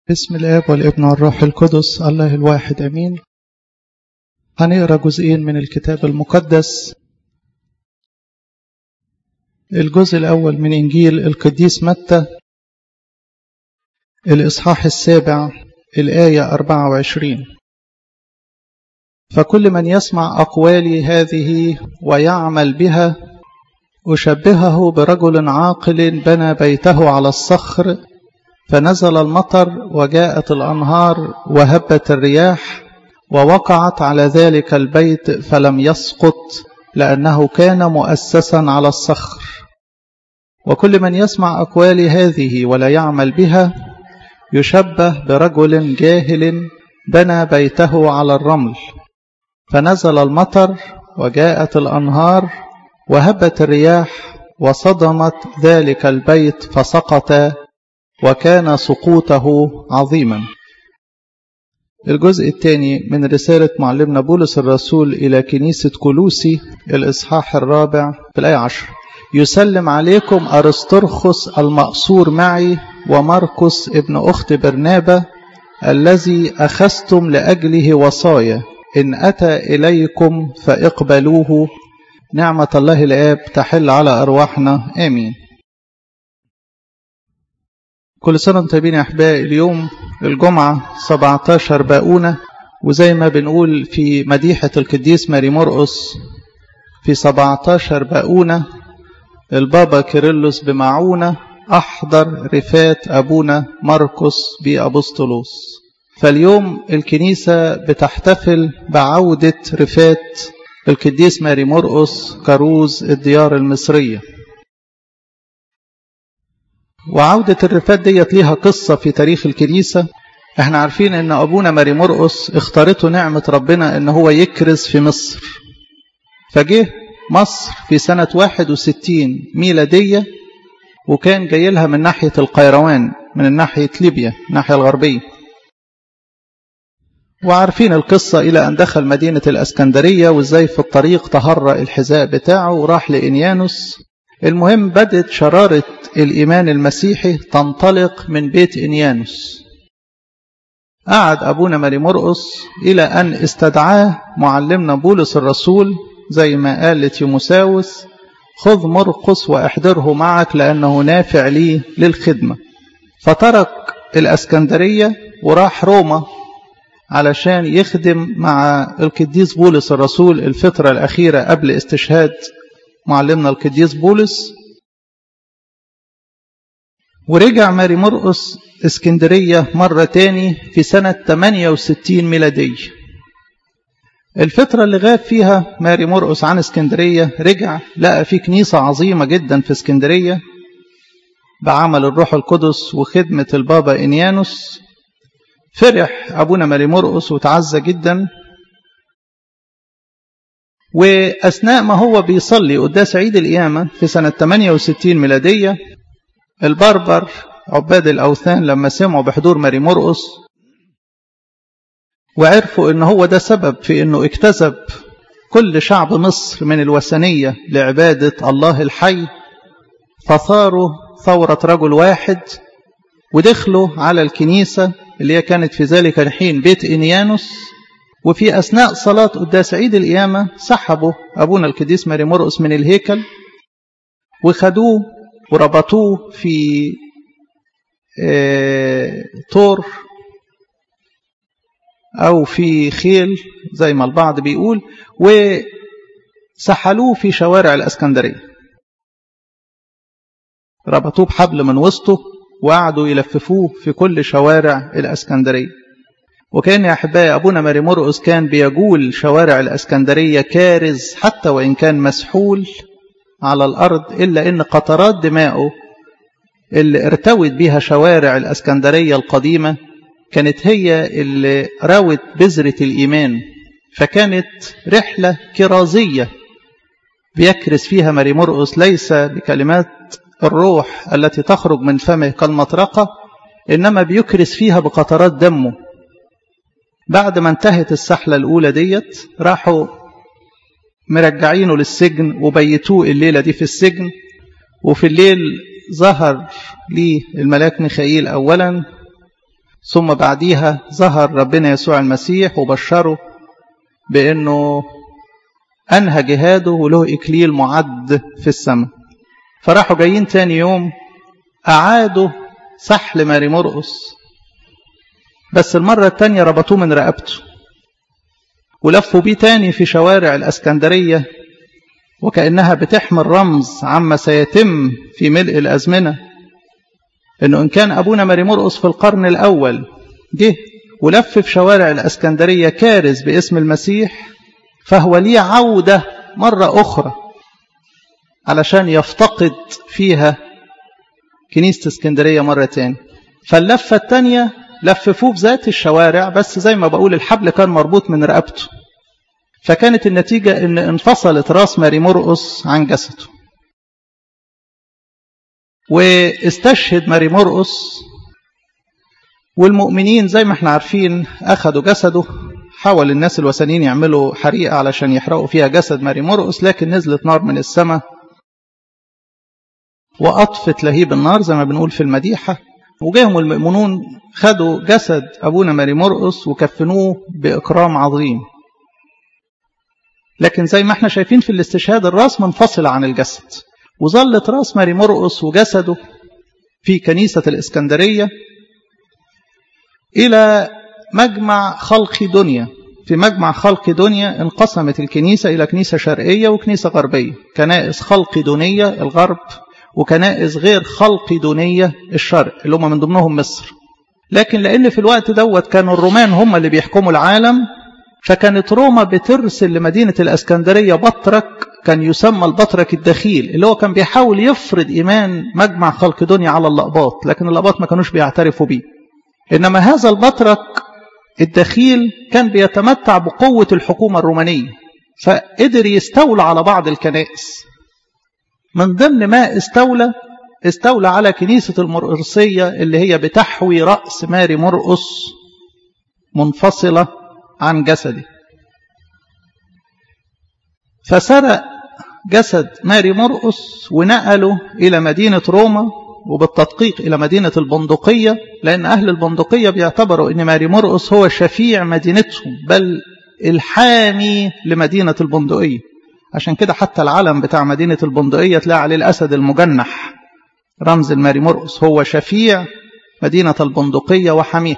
بسم الآب والابن والروح القدس الله الواحد أمين هنقرأ جزئين من الكتاب المقدس الجزء الأول من إنجيل القديس متى الإصحاح السابع الآية 24 فكل من يسمع أقوالي هذه ويعمل بها أشبهه برجل عاقل بنى بيته على الصخر فنزل المطر وجاءت الأنهار وهبت الرياح ووقعت على ذلك البيت فلم يسقط لأنه كان مؤسسا على الصخر وكل من يسمع أقوالي هذه ولا يعمل بها يشبه برجل جاهل بنى بيته على الرمل فنزل المطر وجاءت الأنهار وهبت الرياح وصدمت ذلك البيت فسقط وكان سقوطه عظيما الجزء الثاني من رسالة معلمنا بولس الرسول إلى كنيسة كلوسي الإصحاح الرابع في الآية عشر يسلم عليكم أرسطرخس المأسور معي وماركوس ابن أخت برنابة الذي أخذتم لأجله وصايا إن أتى إليكم فاقبلوه نعمة الله الآب تحل على أرواحنا آمين كل سنة وانتم طيبين يا أحبائي اليوم الجمعة 17 باقونة وزي ما بنقول في مديحة القديس ماري مرقس في 17 باقونة البابا كيرلس بمعونة أحضر رفات أبونا مرقس بأبسطلوس فاليوم الكنيسة بتحتفل بعودة رفات القديس ماري مرقس كروز الديار المصرية وعودة الرفات ديت ليها قصة في تاريخ الكنيسة احنا عارفين ان ابونا ماري مرقس اختارته نعمة ربنا ان هو يكرز في مصر فجه مصر في سنة 61 ميلادية وكان جاي لها من ناحية القيروان من ناحية ليبيا الناحية الغربية وعارفين القصة إلى أن دخل مدينة الأسكندرية وإزاي في الطريق تهرأ الحذاء بتاعه وراح لإنيانوس المهم بدت شرارة الإيمان المسيحي تنطلق من بيت إنيانوس قعد أبونا ماري مرقس إلى أن استدعاه معلمنا بولس الرسول زي ما قال لتيموساوس خذ مرقس واحضره معك لأنه نافع لي للخدمة فترك الأسكندرية وراح روما علشان يخدم مع القديس بولس الرسول الفترة الأخيرة قبل استشهاد معلمنا القديس بولس ورجع ماري مرقس اسكندرية مرة تاني في سنة 68 ميلادية الفترة اللي غاب فيها ماري مرقس عن اسكندرية رجع لقى في كنيسة عظيمة جدا في اسكندرية بعمل الروح القدس وخدمة البابا إنيانوس فرح أبونا ماري مرقس وتعزى جدا وأثناء ما هو بيصلي قداس عيد القيامة في سنة 68 ميلادية البربر عباد الأوثان لما سمعوا بحضور ماري مرقس وعرفوا ان هو ده سبب في انه اكتسب كل شعب مصر من الوثنية لعبادة الله الحي فثاروا ثورة رجل واحد ودخلوا على الكنيسة اللي هي كانت في ذلك الحين بيت إنيانوس وفي أثناء صلاة قداس عيد القيامة سحبوا أبونا القديس ماري مرقس من الهيكل وخدوه وربطوه في اه طور أو في خيل زي ما البعض بيقول وسحلوه في شوارع الأسكندرية ربطوه بحبل من وسطه وقعدوا يلففوه في كل شوارع الأسكندرية وكان يا أحبائي أبونا ماري مرقس كان بيجول شوارع الأسكندرية كارز حتى وإن كان مسحول على الأرض إلا إن قطرات دمائه اللي ارتوت بها شوارع الأسكندرية القديمة كانت هي اللي راوت بذرة الإيمان فكانت رحلة كرازية بيكرز فيها ماري مرقس ليس بكلمات الروح التي تخرج من فمه كالمطرقة إنما بيكرز فيها بقطرات دمه بعد ما انتهت السحلة الأولى ديت راحوا مرجعينه للسجن وبيتوه الليلة دي في السجن وفي الليل ظهر لي الملاك ميخائيل أولا ثم بعديها ظهر ربنا يسوع المسيح وبشره بأنه أنهى جهاده وله إكليل معد في السماء فراحوا جايين تاني يوم أعادوا سحل ماري مرقس بس المرة التانية ربطوه من رقبته ولفوا بيه تاني في شوارع الأسكندرية وكأنها بتحمل رمز عما سيتم في ملء الأزمنة إنه إن كان أبونا ماري مرقس في القرن الأول جه ولف في شوارع الأسكندرية كارز باسم المسيح فهو ليه عودة مرة أخرى علشان يفتقد فيها كنيسة اسكندرية مرة تاني فاللفة التانية لففوه بذات الشوارع بس زي ما بقول الحبل كان مربوط من رقبته فكانت النتيجة ان انفصلت راس ماري مرقس عن جسده واستشهد ماري مرقس والمؤمنين زي ما احنا عارفين اخذوا جسده حاول الناس الوثنيين يعملوا حريقة علشان يحرقوا فيها جسد ماري مرقس لكن نزلت نار من السماء وأطفت لهيب النار زي ما بنقول في المديحة وجاهم المؤمنون خدوا جسد أبونا ماري مرقس وكفنوه بإكرام عظيم لكن زي ما احنا شايفين في الاستشهاد الراس منفصلة عن الجسد وظلت راس ماري مرقس وجسده في كنيسة الإسكندرية إلى مجمع خلق دنيا في مجمع خلق دنيا انقسمت الكنيسة إلى كنيسة شرقية وكنيسة غربية كنائس خلق دنيا الغرب وكنائس غير خلق دونية الشرق اللي هم من ضمنهم مصر لكن لأن في الوقت دوت كانوا الرومان هم اللي بيحكموا العالم فكانت روما بترسل لمدينة الأسكندرية بطرك كان يسمى البطرك الدخيل اللي هو كان بيحاول يفرض إيمان مجمع خلق دنيا على اللقباط لكن اللقباط ما كانوش بيعترفوا بيه إنما هذا البطرك الدخيل كان بيتمتع بقوة الحكومة الرومانية فقدر يستولى على بعض الكنائس من ضمن ما استولى استولى على كنيسة المرقسية اللي هي بتحوي رأس ماري مرقس منفصلة عن جسده فسرق جسد ماري مرقس ونقله إلى مدينة روما وبالتدقيق إلى مدينة البندقية لأن أهل البندقية بيعتبروا أن ماري مرقس هو شفيع مدينتهم بل الحامي لمدينة البندقية عشان كده حتى العلم بتاع مدينة البندقية تلاقي عليه الأسد المجنح رمز الماري مرقس هو شفيع مدينة البندقية وحميه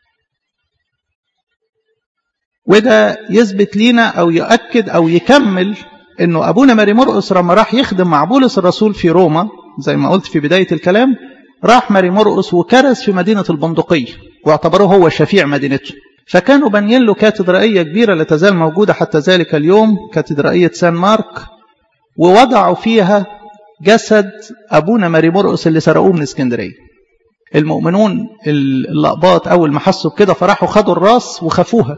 وده يثبت لينا أو يؤكد أو يكمل أنه أبونا ماري مرقس لما راح يخدم مع بولس الرسول في روما زي ما قلت في بداية الكلام راح ماري مرقس وكرز في مدينة البندقية واعتبروه هو شفيع مدينته فكانوا بانيين له كاتدرائية كبيرة لا تزال موجودة حتى ذلك اليوم كاتدرائية سان مارك ووضعوا فيها جسد أبونا ماري مرقس اللي سرقوه من اسكندرية المؤمنون اللقباط أول ما حسوا بكده فراحوا خدوا الراس وخافوها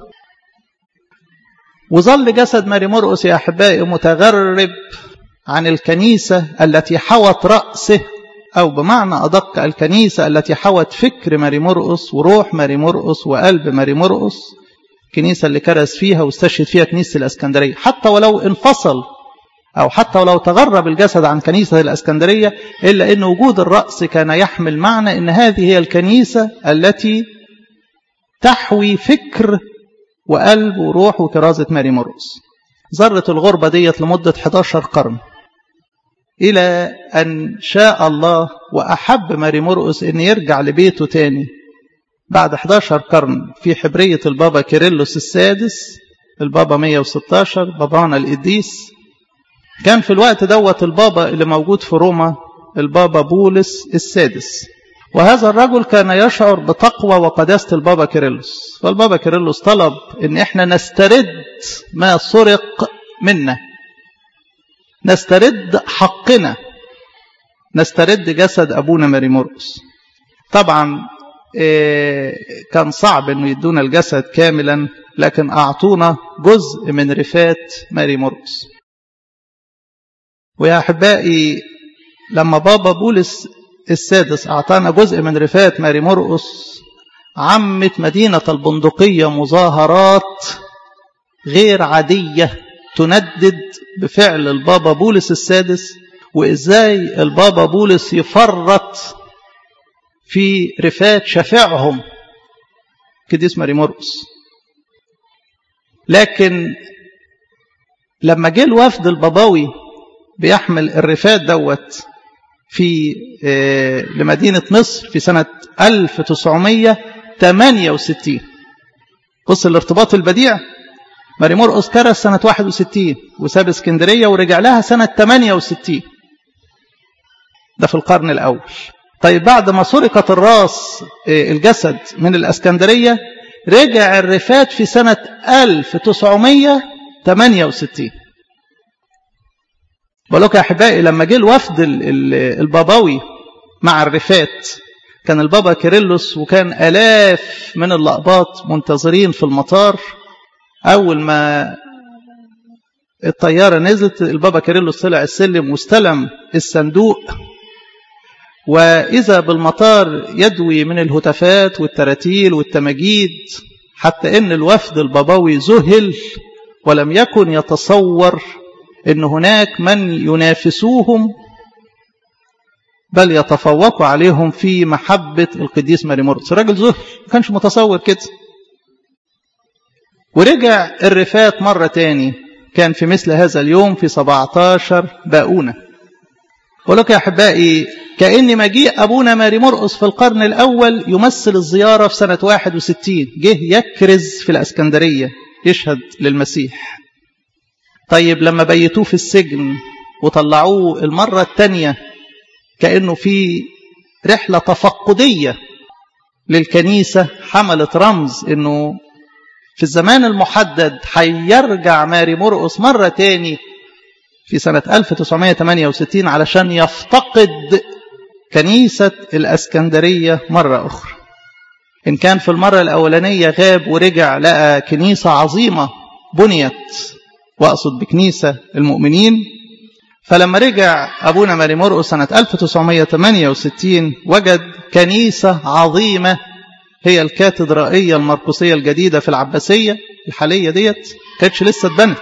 وظل جسد ماري مرقس يا أحبائي متغرب عن الكنيسة التي حوت رأسه أو بمعنى أدق الكنيسة التي حوت فكر ماري مرقس وروح ماري مرقس وقلب ماري مرقس الكنيسة اللي كرز فيها واستشهد فيها كنيسة الأسكندرية حتى ولو انفصل أو حتى ولو تغرب الجسد عن كنيسة الأسكندرية إلا أن وجود الرأس كان يحمل معنى أن هذه هي الكنيسة التي تحوي فكر وقلب وروح وكرازة ماري مرقس ذرت الغربة ديت لمدة 11 قرن إلى أن شاء الله وأحب ماري مرقس أن يرجع لبيته تاني بعد 11 قرن في حبرية البابا كيرلس السادس البابا 116 بابانا القديس كان في الوقت دوت البابا اللي موجود في روما البابا بولس السادس وهذا الرجل كان يشعر بتقوى وقداسة البابا كيرلس فالبابا كيرلس طلب ان احنا نسترد ما سرق منا نسترد حقنا نسترد جسد أبونا ماري مرقس طبعا كان صعب أنه يدونا الجسد كاملا لكن أعطونا جزء من رفات ماري مرقس ويا أحبائي لما بابا بولس السادس أعطانا جزء من رفات ماري مرقس عمت مدينة البندقية مظاهرات غير عادية تندد بفعل البابا بولس السادس وإزاي البابا بولس يفرط في رفات شفعهم قديس ماري مرقس لكن لما جه الوفد البابوي بيحمل الرفات دوت في لمدينة مصر في سنة 1968 بص الارتباط البديع ماري مرقس كرس سنة 61 وساب اسكندرية ورجع لها سنة 68 ده في القرن الأول طيب بعد ما سرقت الراس الجسد من الاسكندرية رجع الرفات في سنة 1968 بقولك يا أحبائي لما جه الوفد البابوي مع الرفات كان البابا كيرلس وكان آلاف من اللقباط منتظرين في المطار أول ما الطيارة نزلت البابا كيرلس طلع السلم واستلم الصندوق وإذا بالمطار يدوي من الهتافات والتراتيل والتماجيد حتى إن الوفد البابوي ذهل ولم يكن يتصور إن هناك من ينافسوهم بل يتفوقوا عليهم في محبة القديس ماري مرقس الراجل ذهل ما كانش متصور كده ورجع الرفات مرة تاني كان في مثل هذا اليوم في 17 باؤونة بقول لك يا أحبائي كأن مجيء أبونا ماري مرقس في القرن الأول يمثل الزيارة في سنة 61 جه يكرز في الأسكندرية يشهد للمسيح طيب لما بيتوه في السجن وطلعوه المرة الثانية كأنه في رحلة تفقدية للكنيسة حملت رمز أنه في الزمان المحدد هيرجع ماري مرقس مرة تاني في سنة 1968 علشان يفتقد كنيسة الأسكندرية مرة أخرى إن كان في المرة الأولانية غاب ورجع لقى كنيسة عظيمة بنيت وأقصد بكنيسة المؤمنين فلما رجع أبونا ماري مرقس سنة 1968 وجد كنيسة عظيمة هي الكاتدرائية المرقسية الجديدة في العباسية الحالية ديت كانتش لسه اتبنت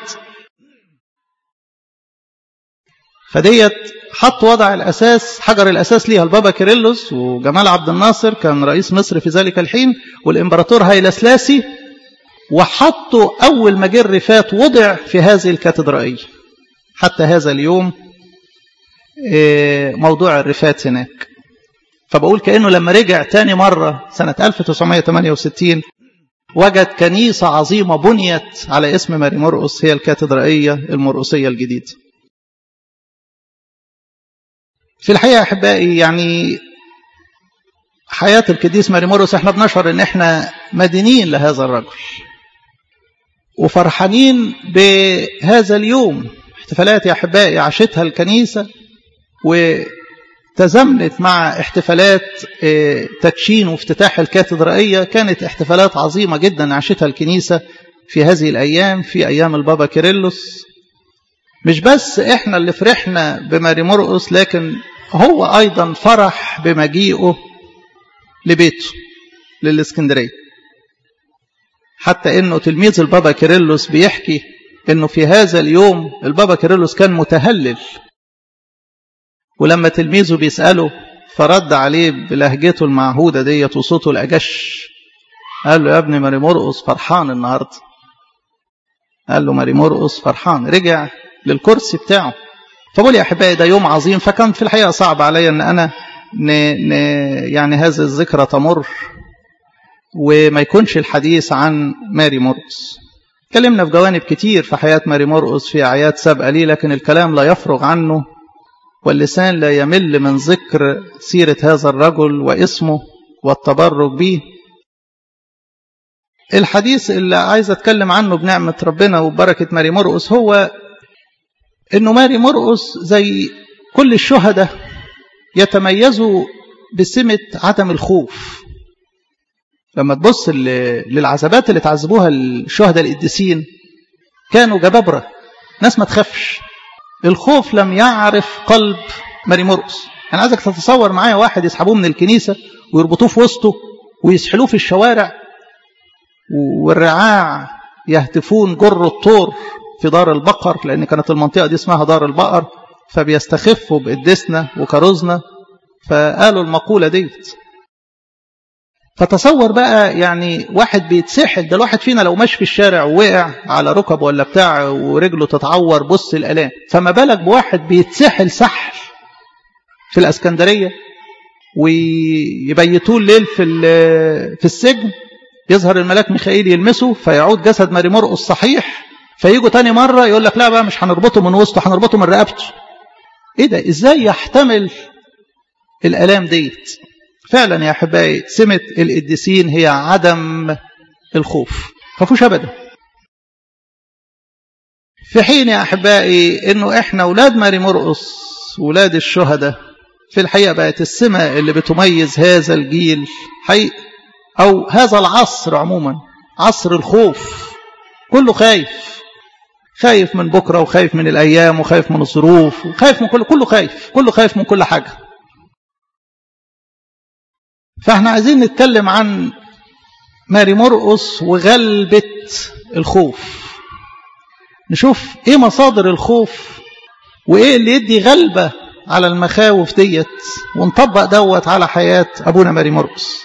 فديت حط وضع الأساس حجر الأساس ليها البابا كيرلس وجمال عبد الناصر كان رئيس مصر في ذلك الحين والإمبراطور هايلا سلاسي وحطوا أول ما جه الرفات وضع في هذه الكاتدرائية حتى هذا اليوم موضوع الرفات هناك فبقول كأنه لما رجع تاني مرة سنة 1968 وجد كنيسة عظيمة بنيت على اسم ماري مرقس هي الكاتدرائية المرقسية الجديدة في الحقيقة أحبائي يعني حياة القديس ماري مرقس احنا بنشعر ان احنا مدينين لهذا الرجل وفرحانين بهذا اليوم احتفالات يا أحبائي عاشتها الكنيسة وتزامنت مع احتفالات تدشين وافتتاح الكاتدرائية كانت احتفالات عظيمة جدا عاشتها الكنيسة في هذه الأيام في أيام البابا كيرلس مش بس احنا اللي فرحنا بماري مرقس لكن هو أيضا فرح بمجيئه لبيته للإسكندرية حتى انه تلميذ البابا كيرلس بيحكي انه في هذا اليوم البابا كيرلس كان متهلل ولما تلميذه بيسأله فرد عليه بلهجته المعهودة ديت وصوته الأجش قال له يا ابني ماري مرقس فرحان النهاردة قال له ماري مرقس فرحان رجع للكرسي بتاعه فبقول يا أحبائي ده يوم عظيم فكان في الحقيقة صعب عليا أن أنا ن... ن... يعني هذه الذكرى تمر وما يكونش الحديث عن ماري مرقس اتكلمنا في جوانب كتير في حياة ماري مرقس في أعياد سابقة ليه لكن الكلام لا يفرغ عنه واللسان لا يمل من ذكر سيرة هذا الرجل واسمه والتبرك به الحديث اللي عايز اتكلم عنه بنعمة ربنا وبركة ماري مرقس هو انه ماري مرقس زي كل الشهداء يتميزوا بسمة عدم الخوف لما تبص للعذابات اللي تعذبوها الشهداء القديسين كانوا جبابرة ناس ما تخافش الخوف لم يعرف قلب ماري مرقس انا عايزك تتصور معايا واحد يسحبوه من الكنيسة ويربطوه في وسطه ويسحلوه في الشوارع والرعاع يهتفون جر الطور في دار البقر لأن كانت المنطقة دي اسمها دار البقر فبيستخفوا بقدسنا وكرزنا فقالوا المقولة ديت فتصور بقى يعني واحد بيتسحل ده الواحد فينا لو ماشي في الشارع ووقع على ركبه ولا بتاع ورجله تتعور بص الالام فما بالك بواحد بيتسحل سحل في الاسكندريه ويبيتوه الليل في في السجن يظهر الملاك ميخائيل يلمسه فيعود جسد ماري مرقس صحيح فيجوا تاني مرة يقول لك لا بقى مش هنربطه من وسطه هنربطه من رقبته ايه ده ازاي يحتمل الالام ديت فعلا يا احبائي سمة القديسين هي عدم الخوف خافوش ابدا في حين يا احبائي انه احنا اولاد ماري مرقس ولاد الشهداء في الحقيقه بقت السمه اللي بتميز هذا الجيل حقيقي او هذا العصر عموما عصر الخوف كله خايف خايف من بكره وخايف من الايام وخايف من الظروف وخايف من كله كله خايف كله خايف من كل حاجه فاحنا عايزين نتكلم عن ماري مرقس وغلبة الخوف نشوف ايه مصادر الخوف وايه اللي يدي غلبة على المخاوف ديت ونطبق دوت على حياة ابونا ماري مرقس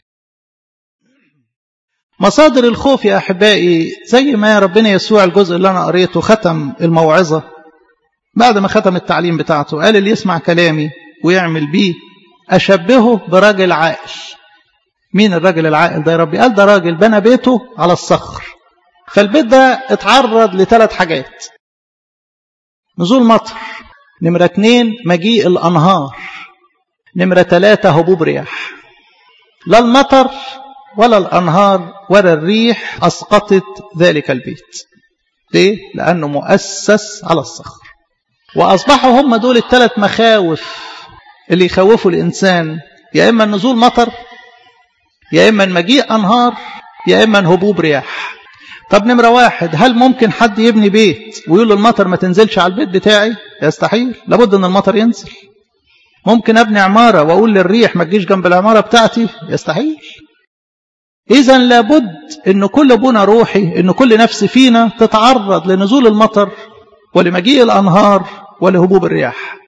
مصادر الخوف يا احبائي زي ما ربنا يسوع الجزء اللي انا قريته ختم الموعظة بعد ما ختم التعليم بتاعته قال اللي يسمع كلامي ويعمل بيه أشبهه براجل عاقل مين الراجل العاقل ده يا ربي قال ده راجل بنى بيته على الصخر فالبيت ده اتعرض لثلاث حاجات نزول مطر نمرة اتنين مجيء الأنهار نمرة ثلاثة هبوب رياح لا المطر ولا الأنهار ولا الريح أسقطت ذلك البيت ليه؟ لأنه مؤسس على الصخر وأصبحوا هم دول الثلاث مخاوف اللي يخوفوا الإنسان يا إما نزول مطر يا إما مجيء أنهار يا إما هبوب رياح طب نمرة واحد هل ممكن حد يبني بيت ويقول المطر ما تنزلش على البيت بتاعي يستحيل لابد أن المطر ينزل ممكن أبني عمارة وأقول للريح ما تجيش جنب العمارة بتاعتي يستحيل إذا لابد أن كل بنا روحي أن كل نفس فينا تتعرض لنزول المطر ولمجيء الأنهار ولهبوب الرياح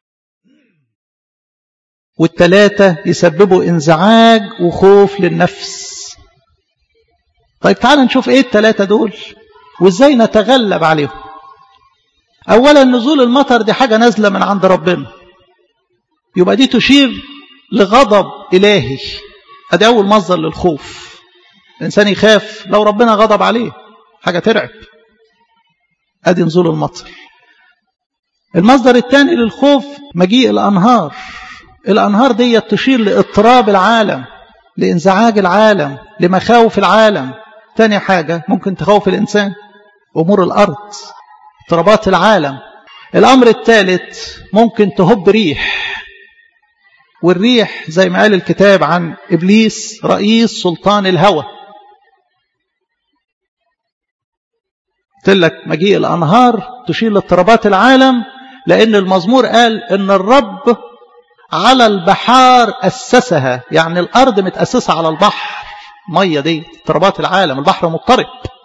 والتلاتة يسببوا انزعاج وخوف للنفس طيب تعال نشوف ايه التلاتة دول وازاي نتغلب عليهم اولا نزول المطر دي حاجة نازلة من عند ربنا يبقى دي تشير لغضب الهي ادي اول مصدر للخوف الانسان يخاف لو ربنا غضب عليه حاجة ترعب ادي نزول المطر المصدر الثاني للخوف مجيء الانهار الأنهار دي تشير لاضطراب العالم لانزعاج العالم لمخاوف العالم تاني حاجة ممكن تخوف الإنسان أمور الأرض اضطرابات العالم الأمر الثالث ممكن تهب ريح والريح زي ما قال الكتاب عن إبليس رئيس سلطان الهوى قلت لك مجيء الأنهار تشير لاضطرابات العالم لأن المزمور قال إن الرب على البحار أسسها يعني الأرض متأسسة على البحر مية دي اضطرابات العالم البحر مضطرب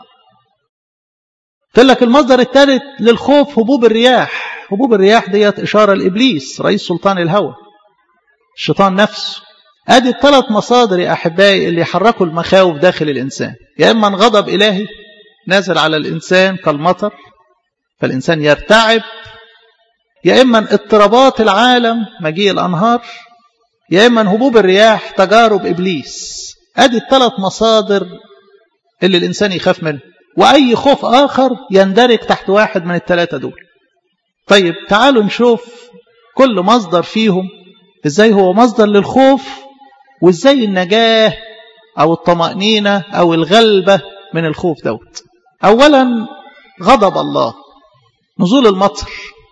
قلت لك المصدر الثالث للخوف هبوب الرياح هبوب الرياح ديت إشارة لإبليس رئيس سلطان الهوى الشيطان نفسه ادي الثلاث مصادر يا احبائي اللي يحركوا المخاوف داخل الانسان يا اما غضب الهي نازل على الانسان كالمطر فالانسان يرتعب يا اما اضطرابات العالم مجيء الانهار يا اما هبوب الرياح تجارب ابليس ادي الثلاث مصادر اللي الانسان يخاف منه واي خوف اخر يندرج تحت واحد من الثلاثه دول طيب تعالوا نشوف كل مصدر فيهم ازاي هو مصدر للخوف وازاي النجاه او الطمانينه او الغلبه من الخوف دوت اولا غضب الله نزول المطر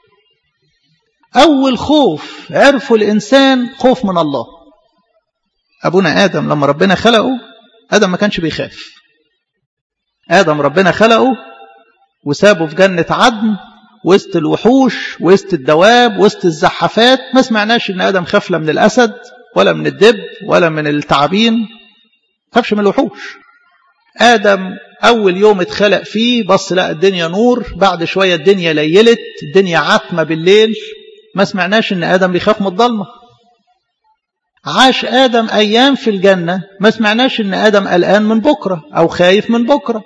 أول خوف عرفه الإنسان خوف من الله أبونا آدم لما ربنا خلقه آدم ما كانش بيخاف آدم ربنا خلقه وسابه في جنة عدن وسط الوحوش وسط الدواب وسط الزحافات ما سمعناش إن آدم خاف لا من الأسد ولا من الدب ولا من التعابين خافش من الوحوش آدم أول يوم اتخلق فيه بص لقى الدنيا نور بعد شوية الدنيا ليلت الدنيا عتمة بالليل ما سمعناش ان ادم بيخاف من الضلمه عاش آدم أيام في الجنة ما سمعناش إن آدم قلقان من بكرة أو خايف من بكرة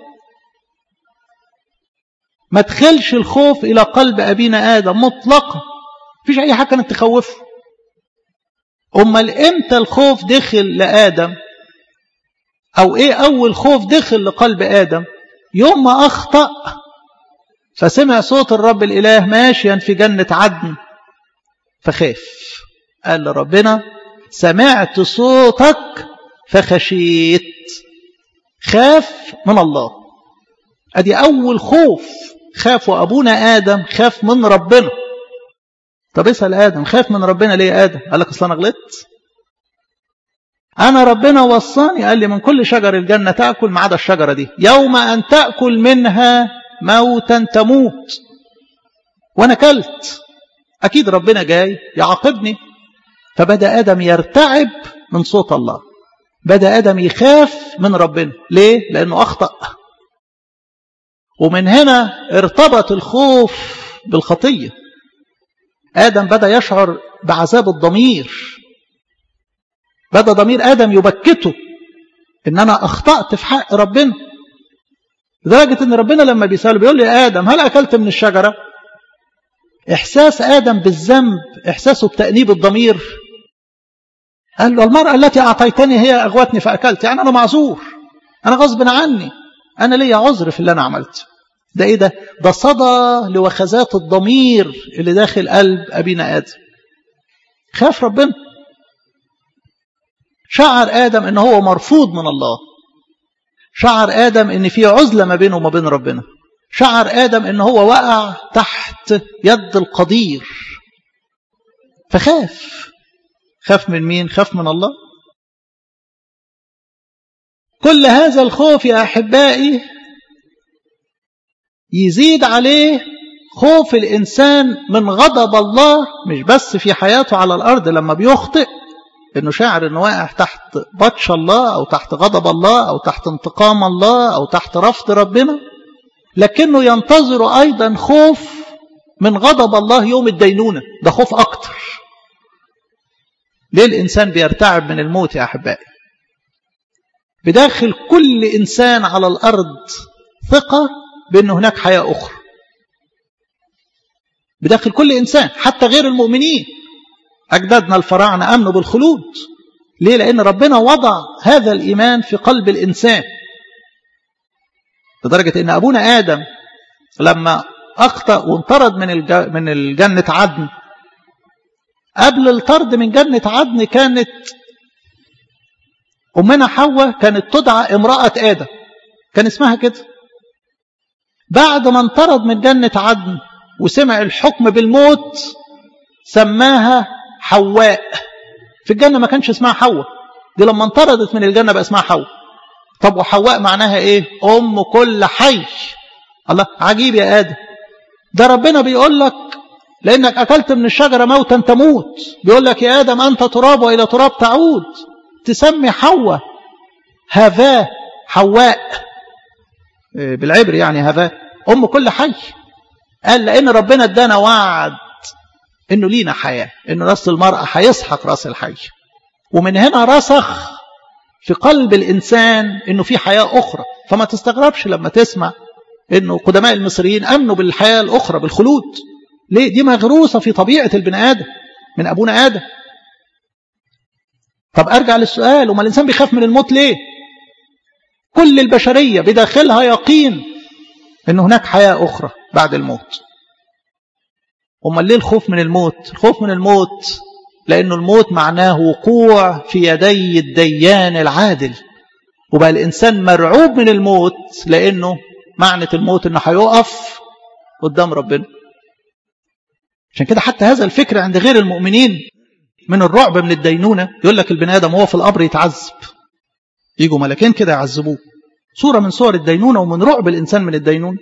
ما تخلش الخوف إلى قلب أبينا آدم مطلقا فيش أي حاجة كانت تخوفه أمال إمتى الخوف دخل لآدم أو إيه أول خوف دخل لقلب آدم يوم ما أخطأ فسمع صوت الرب الإله ماشيا في جنة عدن فخاف قال لربنا سمعت صوتك فخشيت خاف من الله ادي اول خوف خافوا ابونا ادم خاف من ربنا طب اسال ادم خاف من ربنا ليه يا ادم قال لك اصل انا غلطت انا ربنا وصاني قال لي من كل شجر الجنه تاكل ما عدا الشجره دي يوم ان تاكل منها موتا تموت وانا كلت اكيد ربنا جاي يعاقبني فبدا ادم يرتعب من صوت الله بدا ادم يخاف من ربنا ليه لانه اخطا ومن هنا ارتبط الخوف بالخطيه ادم بدا يشعر بعذاب الضمير بدا ضمير ادم يبكته ان انا اخطات في حق ربنا لدرجه ان ربنا لما بيساله بيقول لي ادم هل اكلت من الشجره احساس ادم بالذنب احساسه بتانيب الضمير قال له المراه التي اعطيتني هي اغوتني فاكلت يعني انا معذور انا غصب عني انا ليا عذر في اللي انا عملته ده ايه ده ده صدى لوخزات الضمير اللي داخل قلب ابينا ادم خاف ربنا شعر ادم ان هو مرفوض من الله شعر ادم ان في عزله ما بينه وما بين ربنا شعر ادم ان هو وقع تحت يد القدير فخاف خاف من مين خاف من الله كل هذا الخوف يا احبائي يزيد عليه خوف الانسان من غضب الله مش بس في حياته على الارض لما بيخطئ انه شاعر انه واقع تحت بطش الله او تحت غضب الله او تحت انتقام الله او تحت رفض ربنا لكنه ينتظر ايضا خوف من غضب الله يوم الدينونه ده خوف اكتر ليه الانسان بيرتعب من الموت يا احبائي بداخل كل انسان على الارض ثقه بان هناك حياه اخرى بداخل كل انسان حتى غير المؤمنين أجدادنا الفراعنة أمنوا بالخلود ليه؟ لأن ربنا وضع هذا الإيمان في قلب الإنسان لدرجة أن أبونا آدم لما أخطأ وانطرد من الج... من الجنة عدن قبل الطرد من جنة عدن كانت أمنا حواء كانت تدعى امرأة آدم كان اسمها كده بعد ما انطرد من جنة عدن وسمع الحكم بالموت سماها حواء في الجنة ما كانش اسمها حواء دي لما انطردت من الجنة بقى اسمها حواء طب وحواء معناها ايه ام كل حي الله عجيب يا ادم ده ربنا بيقول لك لانك اكلت من الشجرة موتا تموت بيقول لك يا ادم انت تراب والى تراب تعود تسمي حواء هذا حواء بالعبر يعني هذا ام كل حي قال لان ربنا ادانا وعد انه لينا حياه انه راس المراه هيسحق راس الحي ومن هنا رسخ في قلب الانسان انه في حياه اخرى فما تستغربش لما تسمع انه قدماء المصريين امنوا بالحياه الاخرى بالخلود ليه دي مغروسه في طبيعه البني ادم من ابونا ادم طب ارجع للسؤال وما الانسان بيخاف من الموت ليه كل البشريه بداخلها يقين ان هناك حياه اخرى بعد الموت امال ليه الخوف من الموت الخوف من الموت لانه الموت معناه وقوع في يدي الديان العادل وبقى الانسان مرعوب من الموت لانه معنى الموت انه هيقف قدام ربنا عشان كده حتى هذا الفكر عند غير المؤمنين من الرعب من الدينونه يقول لك البني ادم وهو في القبر يتعذب يجوا ملكين كده يعذبوه صوره من صور الدينونه ومن رعب الانسان من الدينونه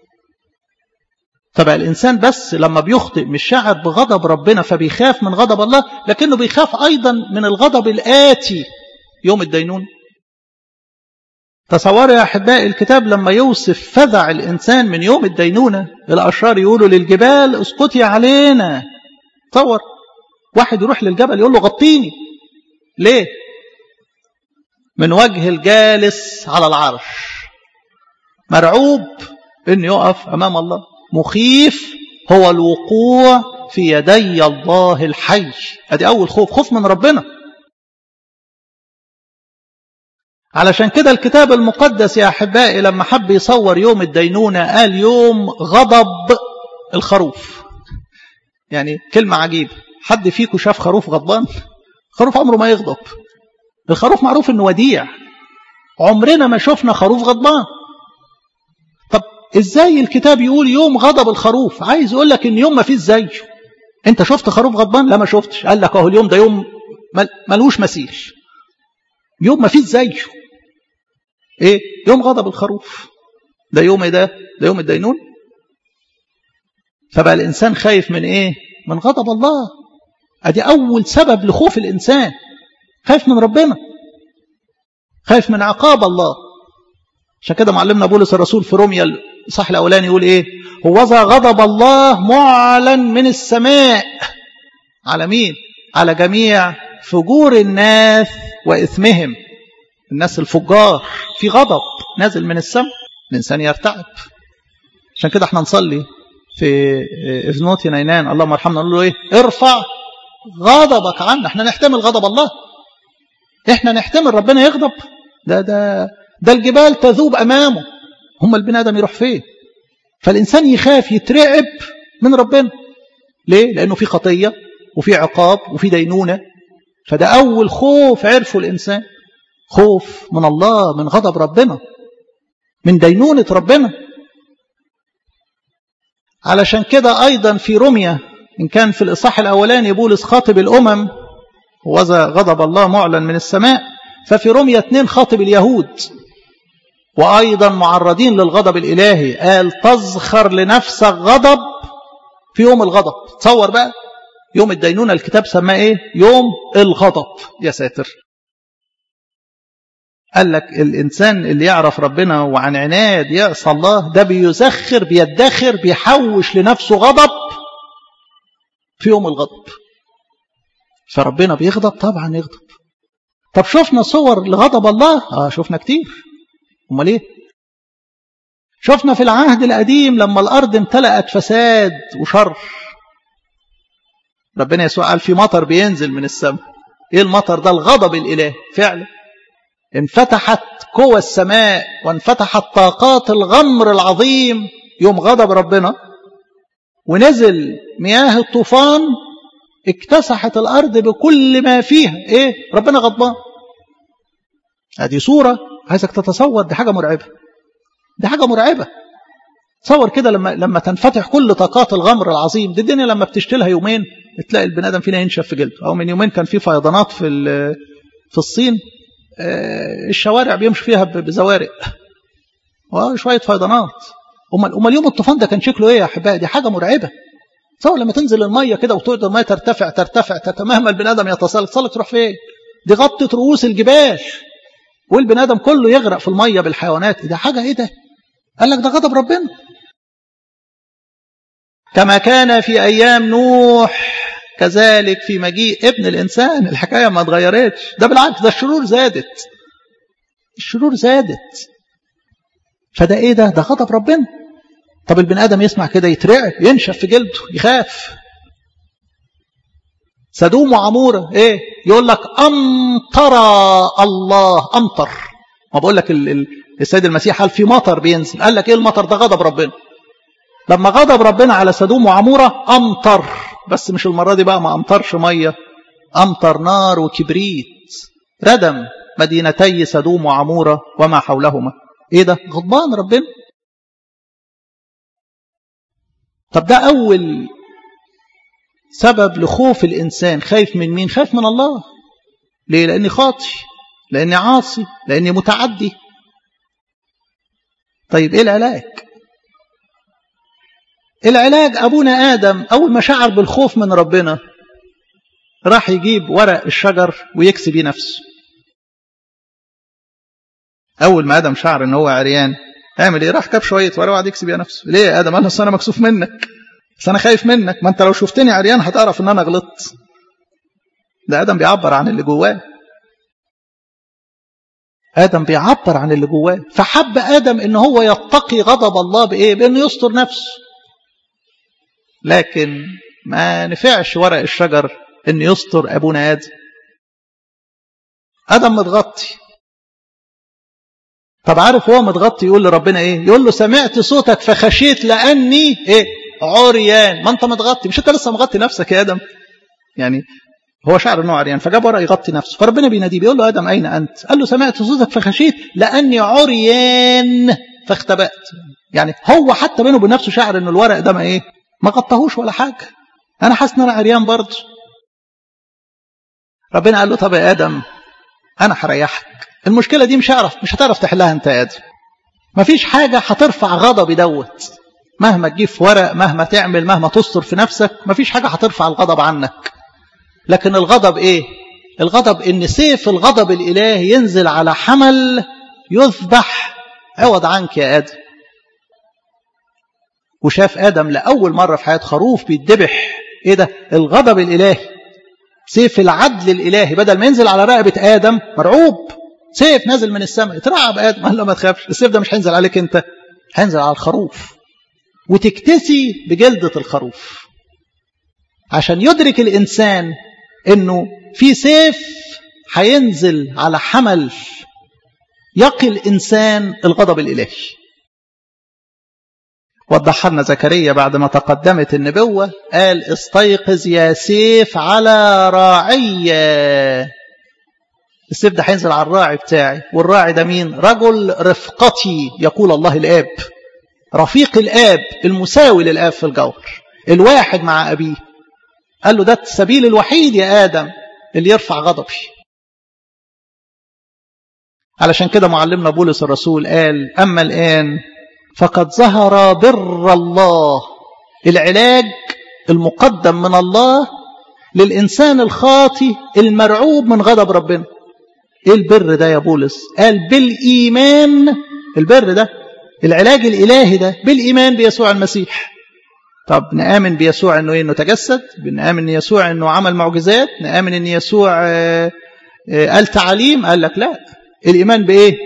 طبعا الإنسان بس لما بيخطئ مش شاعر بغضب ربنا فبيخاف من غضب الله لكنه بيخاف أيضا من الغضب الآتي يوم الدينون تصوروا يا أحبائي الكتاب لما يوصف فزع الإنسان من يوم الدينونة الأشرار يقولوا للجبال اسقطي علينا تصور واحد يروح للجبل يقول له غطيني ليه من وجه الجالس على العرش مرعوب انه يقف امام الله مخيف هو الوقوع في يدي الله الحي ادي اول خوف خوف من ربنا علشان كده الكتاب المقدس يا احبائي لما حب يصور يوم الدينونه قال يوم غضب الخروف يعني كلمه عجيبه حد فيكم شاف خروف غضبان خروف عمره ما يغضب الخروف معروف انه وديع عمرنا ما شفنا خروف غضبان طب ازاي الكتاب يقول يوم غضب الخروف عايز يقول لك ان يوم ما فيش زيه انت شفت خروف غضبان لا ما شفتش قال لك اهو اليوم ده يوم ملوش مثيل يوم ما فيش زيه ايه يوم غضب الخروف ده يوم ايه ده ده يوم الدينون فبقى الانسان خايف من ايه من غضب الله ادي اول سبب لخوف الانسان خايف من ربنا خايف من عقاب الله عشان كده معلمنا بولس الرسول في روميا الصح الاولاني يقول ايه هوذا غضب الله معلن من السماء على مين على جميع فجور الناس واثمهم الناس الفجار في غضب نازل من السماء الانسان يرتعب عشان كده احنا نصلي في اذنوتي نينان اللهم ارحمنا نقول له ايه ارفع غضبك عنا احنا نحتمل غضب الله احنا نحتمل ربنا يغضب ده ده ده الجبال تذوب امامه هم البني ادم يروح فين فالانسان يخاف يترعب من ربنا ليه لانه في خطيه وفي عقاب وفي دينونه فده اول خوف عرفه الانسان خوف من الله من غضب ربنا من دينونه ربنا علشان كده ايضا في روميا ان كان في الاصحاح الاولاني بولس خاطب الامم وذا غضب الله معلن من السماء ففي روميا 2 خاطب اليهود وأيضا معرضين للغضب الإلهي قال تزخر لنفسك غضب في يوم الغضب تصور بقى يوم الدينونة الكتاب سماه إيه يوم الغضب يا ساتر قال لك الإنسان اللي يعرف ربنا وعن عناد يعصى الله ده بيزخر بيدخر بيحوش لنفسه غضب في يوم الغضب فربنا بيغضب طبعا يغضب طب شفنا صور لغضب الله اه شفنا كتير امال ايه شفنا في العهد القديم لما الارض امتلأت فساد وشر ربنا يسوع قال في مطر بينزل من السماء ايه المطر ده الغضب الالهي فعلا انفتحت قوى السماء وانفتحت طاقات الغمر العظيم يوم غضب ربنا ونزل مياه الطوفان اكتسحت الارض بكل ما فيها ايه ربنا غضبان ادي صوره عايزك تتصور دي حاجه مرعبه دي حاجه مرعبه تصور كده لما لما تنفتح كل طاقات الغمر العظيم دي الدنيا لما بتشتلها يومين تلاقي البني ادم فينا ينشف في جلده او من يومين كان في فيضانات في في الصين الشوارع بيمشي فيها بزوارق وشويه فيضانات امال امال يوم الطوفان ده كان شكله ايه يا احبائي دي حاجه مرعبه تصور لما تنزل الميه كده وتقعد الميه ترتفع ترتفع مهما البني ادم يتسلق تسلق تروح فين دي غطت رؤوس الجبال والبني ادم كله يغرق في الميه بالحيوانات ده حاجه ايه ده قال لك ده غضب ربنا كما كان في ايام نوح كذلك في مجيء ابن الانسان الحكايه ما اتغيرتش ده بالعكس ده الشرور زادت الشرور زادت فده ايه ده ده غضب ربنا طب البني ادم يسمع كده يترعب ينشف في جلده يخاف سدوم وعموره ايه يقول لك امطر الله امطر ما بقول لك السيد المسيح قال في مطر بينزل قال لك ايه المطر ده غضب ربنا لما غضب ربنا على سدوم وعموره امطر بس مش المره دي بقى ما امطرش ميه امطر نار وكبريت ردم مدينتي سدوم وعموره وما حولهما ايه ده غضبان ربنا طب ده أول سبب لخوف الإنسان خايف من مين خايف من الله ليه لأني خاطي لأني عاصي لأني متعدي طيب إيه العلاج العلاج أبونا آدم أول ما شعر بالخوف من ربنا راح يجيب ورق الشجر ويكسي بيه نفسه أول ما آدم شعر إن هو عريان اعمل ايه راح جاب شويه ورقه وقعد يكسب بيها نفسه ليه يا ادم قال انا مكسوف منك بس انا خايف منك ما انت لو شفتني عريان هتعرف ان انا غلطت ده ادم بيعبر عن اللي جواه آدم بيعبر عن اللي جواه فحب آدم إن هو يتقي غضب الله بإيه بإنه يستر نفسه لكن ما نفعش ورق الشجر إن يستر أبونا آدم آدم متغطي طب عارف هو متغطي يقول لربنا إيه يقول له سمعت صوتك فخشيت لأني إيه عريان ما أنت متغطي مش أنت لسه مغطي نفسك يا آدم يعني هو شعر انه عريان فجاب ورق يغطي نفسه فربنا بيناديه بيقول له ادم اين انت؟ قال له سمعت صوتك فخشيت لاني عريان فاختبأت يعني هو حتى بينه وبين نفسه شعر ان الورق ده ما ايه؟ ما غطاهوش ولا حاجه انا حاسس ان انا عريان برضه ربنا قال له طب يا ادم انا هريحك المشكله دي مش هعرف مش هتعرف تحلها انت يا ادم مفيش حاجه هترفع غضبي دوت مهما تجيب في ورق مهما تعمل مهما تستر في نفسك مفيش حاجه هترفع الغضب عنك لكن الغضب ايه الغضب ان سيف الغضب الالهي ينزل على حمل يذبح عوض عنك يا ادم وشاف ادم لاول مره في حياه خروف بيتذبح ايه ده الغضب الالهي سيف العدل الالهي بدل ما ينزل على رقبه ادم مرعوب سيف نازل من السماء اترعب ادم قال له ما تخافش السيف ده مش هينزل عليك انت هينزل على الخروف وتكتسي بجلده الخروف عشان يدرك الانسان انه في سيف هينزل على حمل يقي الانسان الغضب الالهي وضح لنا زكريا بعد ما تقدمت النبوة قال استيقظ يا سيف على راعية السيف ده هينزل على الراعي بتاعي والراعي ده مين رجل رفقتي يقول الله الآب رفيق الآب المساوي للآب في الجوهر الواحد مع أبيه قال له ده السبيل الوحيد يا آدم اللي يرفع غضبي علشان كده معلمنا بولس الرسول قال أما الآن فقد ظهر بر الله العلاج المقدم من الله للإنسان الخاطي المرعوب من غضب ربنا ايه البر ده يا بولس قال بالإيمان البر ده العلاج الإلهي ده بالإيمان بيسوع المسيح طب نآمن بيسوع انه انه تجسد نآمن ان يسوع انه عمل معجزات نآمن ان يسوع قال تعاليم قال لك لا الإيمان بإيه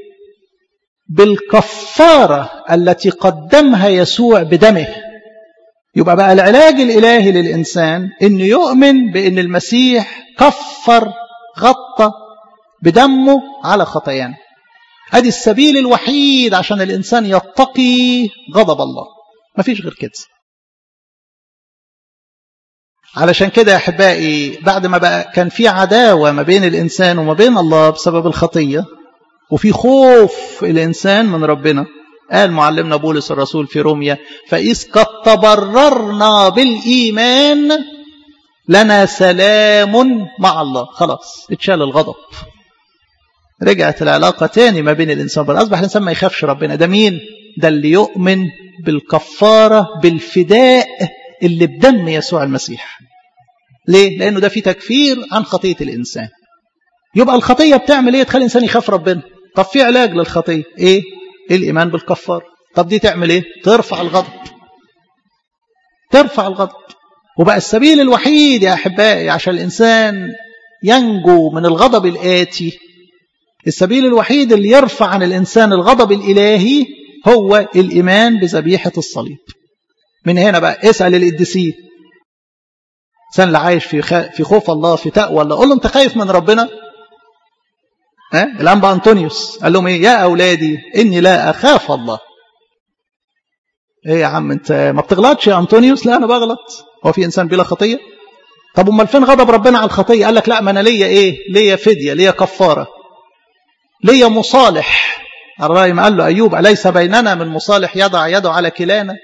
بالكفارة التي قدمها يسوع بدمه يبقى بقى العلاج الإلهي للإنسان أنه يؤمن بأن المسيح كفر غطى بدمه على خطايانا ادي السبيل الوحيد عشان الإنسان يتقي غضب الله مفيش غير كده علشان كده يا أحبائي بعد ما بقى كان في عداوة ما بين الإنسان وما بين الله بسبب الخطية وفي خوف الإنسان من ربنا قال معلمنا بولس الرسول في روميا فإذ قد تبررنا بالإيمان لنا سلام مع الله خلاص اتشال الغضب رجعت العلاقة تاني ما بين الإنسان والرب أصبح الإنسان ما يخافش ربنا ده مين ده اللي يؤمن بالكفارة بالفداء اللي بدم يسوع المسيح ليه لأنه ده في تكفير عن خطية الإنسان يبقى الخطية بتعمل ايه تخلي الإنسان يخاف ربنا طب في علاج للخطية ايه الإيمان بالكفار طب دي تعمل ايه ترفع الغضب ترفع الغضب وبقى السبيل الوحيد يا أحبائي عشان الإنسان ينجو من الغضب الآتي السبيل الوحيد اللي يرفع عن الإنسان الغضب الإلهي هو الإيمان بذبيحة الصليب من هنا بقى اسأل القديسين الإنسان اللي عايش في في خوف الله في تقوى الله قول له أنت خايف من ربنا ها الأنبا أنطونيوس قال لهم إيه يا أولادي إني لا أخاف الله إيه يا عم أنت ما بتغلطش يا أنطونيوس لا أنا بغلط هو في إنسان بلا خطية طب أمال فين غضب ربنا على الخطية قال لك لا ما أنا ليا إيه ليا فدية ليا كفارة ليا مصالح الرأي ما قال له أيوب أليس بيننا من مصالح يضع يده على كلانا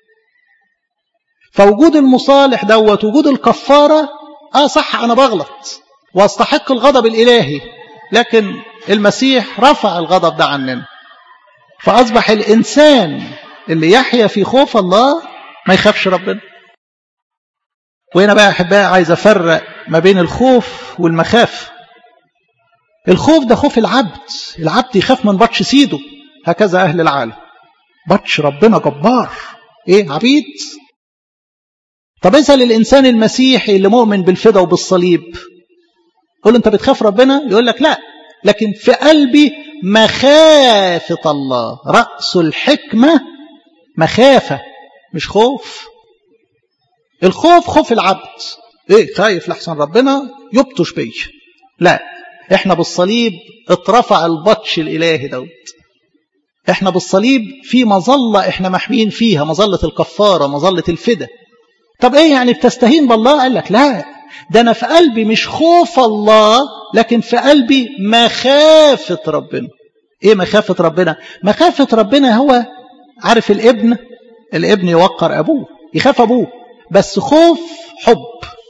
فوجود المصالح دوت وجود الكفارة آه صح أنا بغلط واستحق الغضب الإلهي لكن المسيح رفع الغضب ده عننا فأصبح الإنسان اللي يحيا في خوف الله ما يخافش ربنا وهنا بقى أحبائي عايز أفرق ما بين الخوف والمخافة الخوف ده خوف العبد العبد يخاف من بطش سيده هكذا أهل العالم بطش ربنا جبار إيه عبيد طب اسأل الإنسان المسيحي اللي مؤمن بالفدا وبالصليب قول له أنت بتخاف ربنا يقول لك لا لكن في قلبي مخافة الله رأس الحكمة مخافة مش خوف الخوف خوف العبد ايه خايف لحسن ربنا يبطش بي لا احنا بالصليب اترفع البطش الالهي دوت احنا بالصليب في مظلة احنا محمين فيها مظلة الكفارة مظلة الفدا طب ايه يعني بتستهين بالله قال لك لا ده انا في قلبي مش خوف الله لكن في قلبي مخافة ربنا ايه مخافة ربنا مخافة ربنا هو عارف الابن الابن يوقر ابوه يخاف ابوه بس خوف حب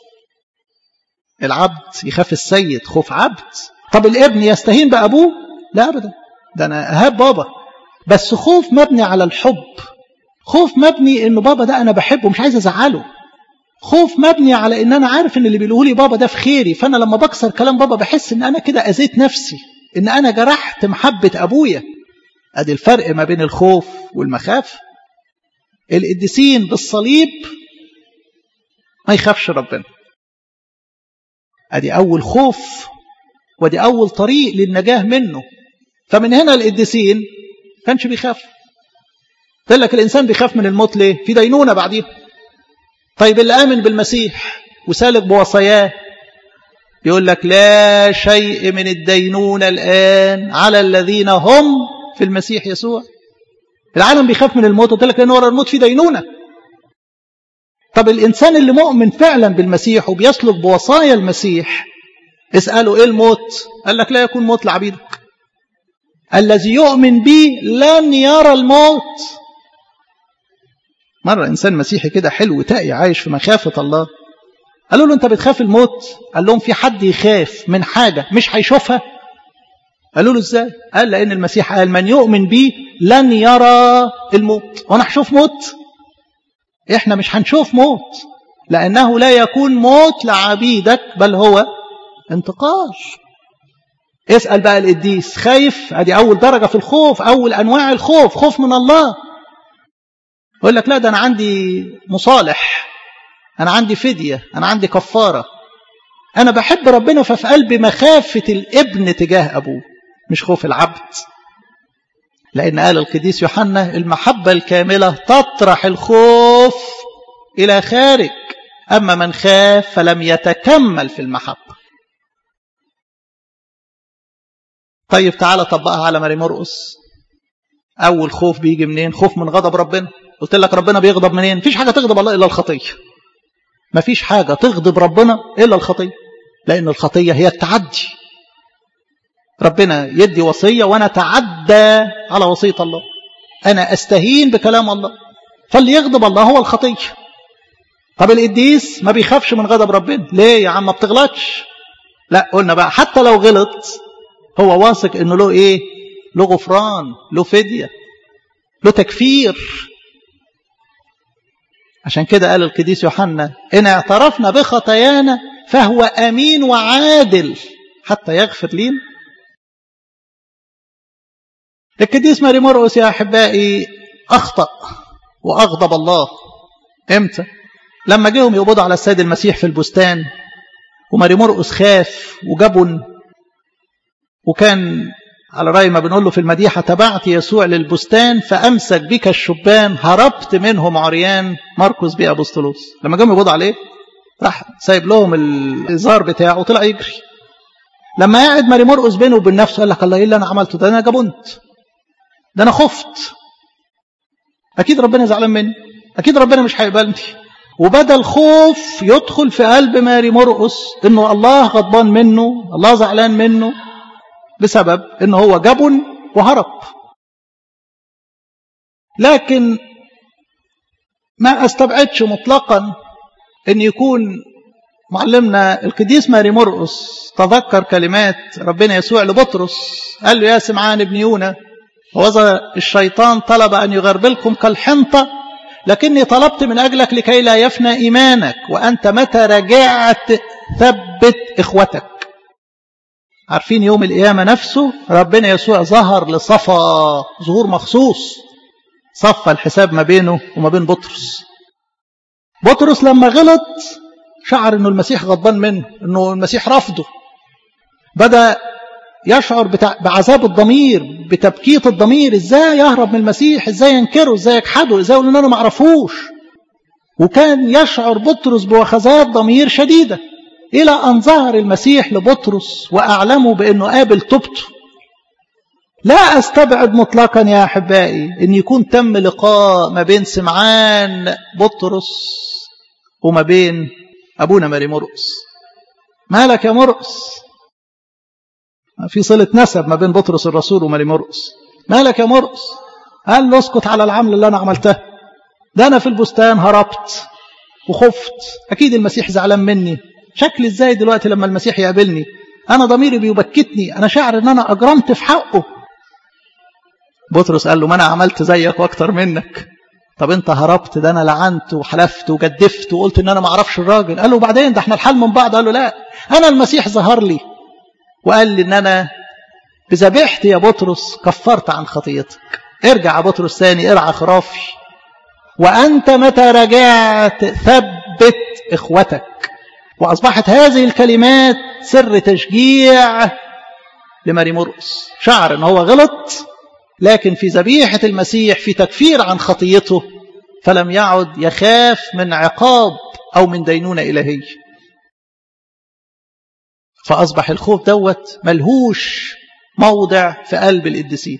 العبد يخاف السيد خوف عبد طب الابن يستهين بابوه لا ابدا ده انا اهاب بابا بس خوف مبني على الحب خوف مبني انه بابا ده انا بحبه مش عايز ازعله خوف مبني على ان انا عارف ان اللي بيقوله لي بابا ده في خيري فانا لما بكسر كلام بابا بحس ان انا كده اذيت نفسي ان انا جرحت محبه ابويا ادي الفرق ما بين الخوف والمخافه القديسين بالصليب ما يخافش ربنا ادي اول خوف ودي اول طريق للنجاه منه فمن هنا القديسين كانش بيخاف قال لك الانسان بيخاف من الموت ليه في دينونه بعديها طيب اللي امن بالمسيح وسالك بوصاياه يقول لك لا شيء من الدينونه الان على الذين هم في المسيح يسوع العالم بيخاف من الموت قلت لك لان ورا الموت في دينونه طب الانسان اللي مؤمن فعلا بالمسيح وبيسلك بوصايا المسيح اساله ايه الموت قال لك لا يكون موت لعبيدك الذي يؤمن بي لن يرى الموت مرة إنسان مسيحي كده حلو تقي عايش في مخافة الله قالوا له أنت بتخاف الموت قال لهم في حد يخاف من حاجة مش هيشوفها قالوا له إزاي قال لأن المسيح قال من يؤمن بي لن يرى الموت وأنا هشوف موت إحنا مش هنشوف موت لأنه لا يكون موت لعبيدك بل هو انتقال اسأل بقى القديس خايف ادي اول درجة في الخوف اول انواع الخوف خوف من الله يقول لك لا ده انا عندي مصالح انا عندي فدية انا عندي كفارة انا بحب ربنا ففي قلبي مخافة الابن تجاه ابوه مش خوف العبد لان قال القديس يوحنا المحبة الكاملة تطرح الخوف الى خارج اما من خاف فلم يتكمل في المحبة طيب تعالى طبقها على ماري مرقس اول خوف بيجي منين خوف من غضب ربنا قلت لك ربنا بيغضب منين مفيش حاجه تغضب الله الا الخطيه مفيش حاجه تغضب ربنا الا الخطيه لان الخطيه هي التعدي ربنا يدي وصيه وانا اتعدى على وصيه الله انا استهين بكلام الله فاللي يغضب الله هو الخطيه طب القديس ما بيخافش من غضب ربنا ليه يا عم ما بتغلطش لا قلنا بقى حتى لو غلط هو واثق انه له ايه له غفران له فدية له تكفير عشان كده قال القديس يوحنا ان اعترفنا بخطايانا فهو امين وعادل حتى يغفر لنا القديس ماري مرقس يا احبائي اخطا واغضب الله امتى لما جيهم يقبضوا على السيد المسيح في البستان وماري مرقس خاف وجبن وكان على رأي ما بنقول له في المديحة تبعت يسوع للبستان فأمسك بك الشبان هربت منهم عريان مركز بيه أبسطلوس لما جم يقبضوا عليه راح سايب لهم الإزار بتاعه وطلع يجري لما قاعد ماري مرقس بينه وبين نفسه قال لك الله ايه اللي انا عملته ده انا جبنت ده انا خفت اكيد ربنا زعلان مني اكيد ربنا مش هيقبلني وبدا الخوف يدخل في قلب ماري مرقس انه الله غضبان منه الله زعلان منه بسبب ان هو جبن وهرب لكن ما استبعدش مطلقا ان يكون معلمنا القديس ماري مرقس تذكر كلمات ربنا يسوع لبطرس قال له يا سمعان ابن يونا وذا الشيطان طلب ان يغربلكم كالحنطه لكني طلبت من اجلك لكي لا يفنى ايمانك وانت متى رجعت ثبت اخوتك عارفين يوم القيامة نفسه ربنا يسوع ظهر لصفا ظهور مخصوص صفى الحساب ما بينه وما بين بطرس بطرس لما غلط شعر انه المسيح غضبان منه انه المسيح رفضه بدأ يشعر بتع... بعذاب الضمير بتبكيت الضمير ازاي يهرب من المسيح ازاي ينكره ازاي يجحده ازاي يقول ان انا ما اعرفوش وكان يشعر بطرس بوخزات ضمير شديده الى ان ظهر المسيح لبطرس واعلمه بانه قابل توبته لا استبعد مطلقا يا احبائي ان يكون تم لقاء ما بين سمعان بطرس وما بين ابونا ماري مرقس مالك يا مرقس في صلة نسب ما بين بطرس الرسول وماري مرقس مالك يا مرقس قال له اسكت على العمل اللي انا عملته ده انا في البستان هربت وخفت اكيد المسيح زعلان مني شكلي ازاي دلوقتي لما المسيح يقابلني انا ضميري بيبكتني انا شاعر ان انا اجرمت في حقه بطرس قال له ما انا عملت زيك واكتر منك طب انت هربت ده انا لعنت وحلفت وجدفت وقلت ان انا ما اعرفش الراجل قال له بعدين ده احنا الحال من بعض قال له لا انا المسيح ظهر لي وقال لي ان انا بذبيحتي يا بطرس كفرت عن خطيتك ارجع يا بطرس ثاني ارعى خرافي وانت متى رجعت ثبت اخوتك واصبحت هذه الكلمات سر تشجيع لماري مرقس شعر ان هو غلط لكن في ذبيحة المسيح في تكفير عن خطيته فلم يعد يخاف من عقاب أو من دينونة إلهية فأصبح الخوف دوت ملهوش موضع في قلب القديسين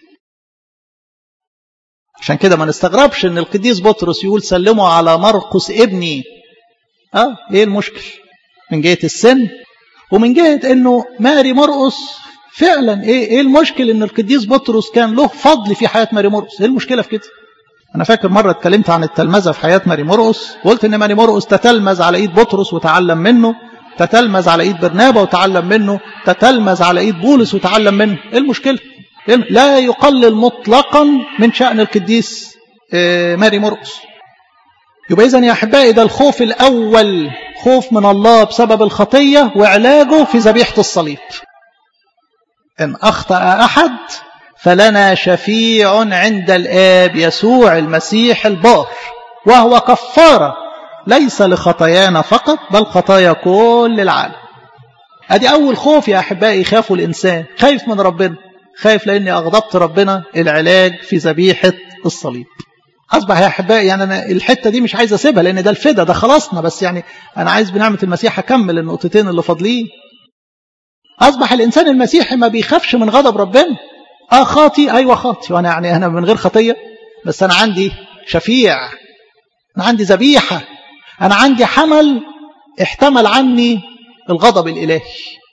عشان كده ما نستغربش ان القديس بطرس يقول سلموا على مرقس ابني اه ايه المشكل من جهة السن ومن جهة انه ماري مرقس فعلا ايه ايه المشكل ان القديس بطرس كان له فضل في حياه ماري مرقس ايه المشكله في كده انا فاكر مره اتكلمت عن التلمذه في حياه ماري مرقس وقلت ان ماري مرقس تتلمذ على ايد بطرس وتعلم منه تتلمذ على ايد برنابا وتعلم منه تتلمذ على ايد بولس وتعلم منه ايه المشكله لا يقلل مطلقا من شان القديس ماري مرقس يبقى اذا يا احبائي ده الخوف الاول خوف من الله بسبب الخطيه وعلاجه في ذبيحه الصليب إن أخطأ أحد فلنا شفيع عند الآب يسوع المسيح البار وهو كفارة ليس لخطايانا فقط بل خطايا كل العالم أدي أول خوف يا أحبائي خافوا الإنسان خايف من ربنا خايف لأني أغضبت ربنا العلاج في ذبيحة الصليب أصبح يا أحبائي يعني أنا الحتة دي مش عايز أسيبها لأن ده الفدا ده خلصنا بس يعني أنا عايز بنعمة المسيح أكمل النقطتين اللي فاضلين أصبح الإنسان المسيحي ما بيخافش من غضب ربنا آه خاطي أيوة خاطي وأنا يعني أنا من غير خطية بس أنا عندي شفيع أنا عندي ذبيحة أنا عندي حمل احتمل عني الغضب الإلهي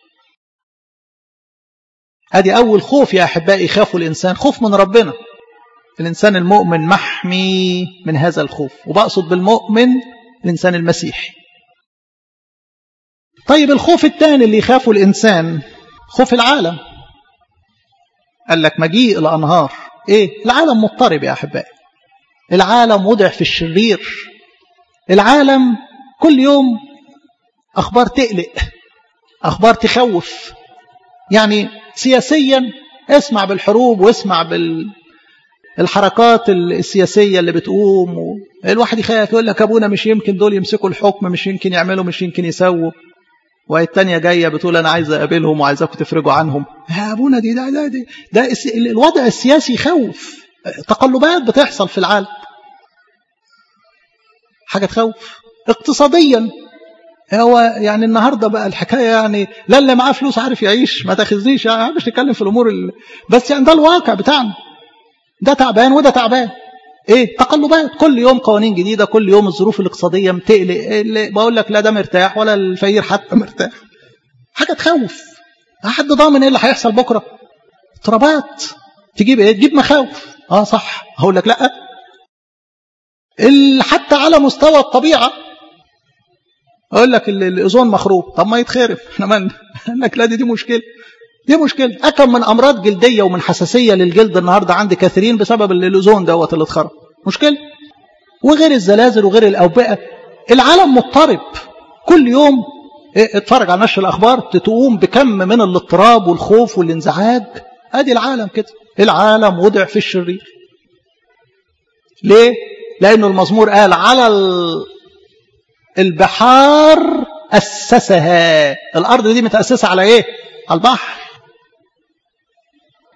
أدي أول خوف يا أحبائي خافوا الإنسان خوف من ربنا الإنسان المؤمن محمي من هذا الخوف وبقصد بالمؤمن الإنسان المسيحي طيب الخوف الثاني اللي يخافه الإنسان خوف العالم قال لك مجيء الأنهار إيه العالم مضطرب يا أحبائي العالم وضع في الشرير العالم كل يوم أخبار تقلق أخبار تخوف يعني سياسيا اسمع بالحروب واسمع بالحركات السياسية اللي بتقوم الواحد يخاف يقول لك أبونا مش يمكن دول يمسكوا الحكم مش يمكن يعملوا مش يمكن يسووا وهي التانية جاية بتقول أنا عايز أقابلهم وعايزاكم تفرجوا عنهم يا أبونا دي ده ده, ده, ده الوضع السياسي يخوف تقلبات بتحصل في العالم حاجة تخوف اقتصاديا هو يعني النهاردة بقى الحكاية يعني لا اللي معاه فلوس عارف يعيش ما تاخذنيش يعني مش نتكلم في الأمور ال... بس يعني ده الواقع بتاعنا ده تعبان وده تعبان ايه تقلبات كل يوم قوانين جديده كل يوم الظروف الاقتصاديه بتقلق اللي بقول لك لا ده مرتاح ولا الفقير حتى مرتاح حاجه تخوف حد ضامن ايه اللي هيحصل بكره اضطرابات تجيب ايه تجيب مخاوف اه صح هقول لك لا حتى على مستوى الطبيعه اقول لك الاوزون مخروب طب ما يتخرب احنا مالنا قال لك لا دي, دي مشكله دي مشكلة أكم من أمراض جلدية ومن حساسية للجلد النهاردة عند كثيرين بسبب الأوزون دوت اللي اتخرب مشكلة وغير الزلازل وغير الأوبئة العالم مضطرب كل يوم اتفرج على نشر الأخبار تقوم بكم من الاضطراب والخوف والانزعاج أدي العالم كده العالم وضع في الشرير ليه؟ لأنه المزمور قال على البحار أسسها الأرض دي متأسسة على إيه؟ على البحر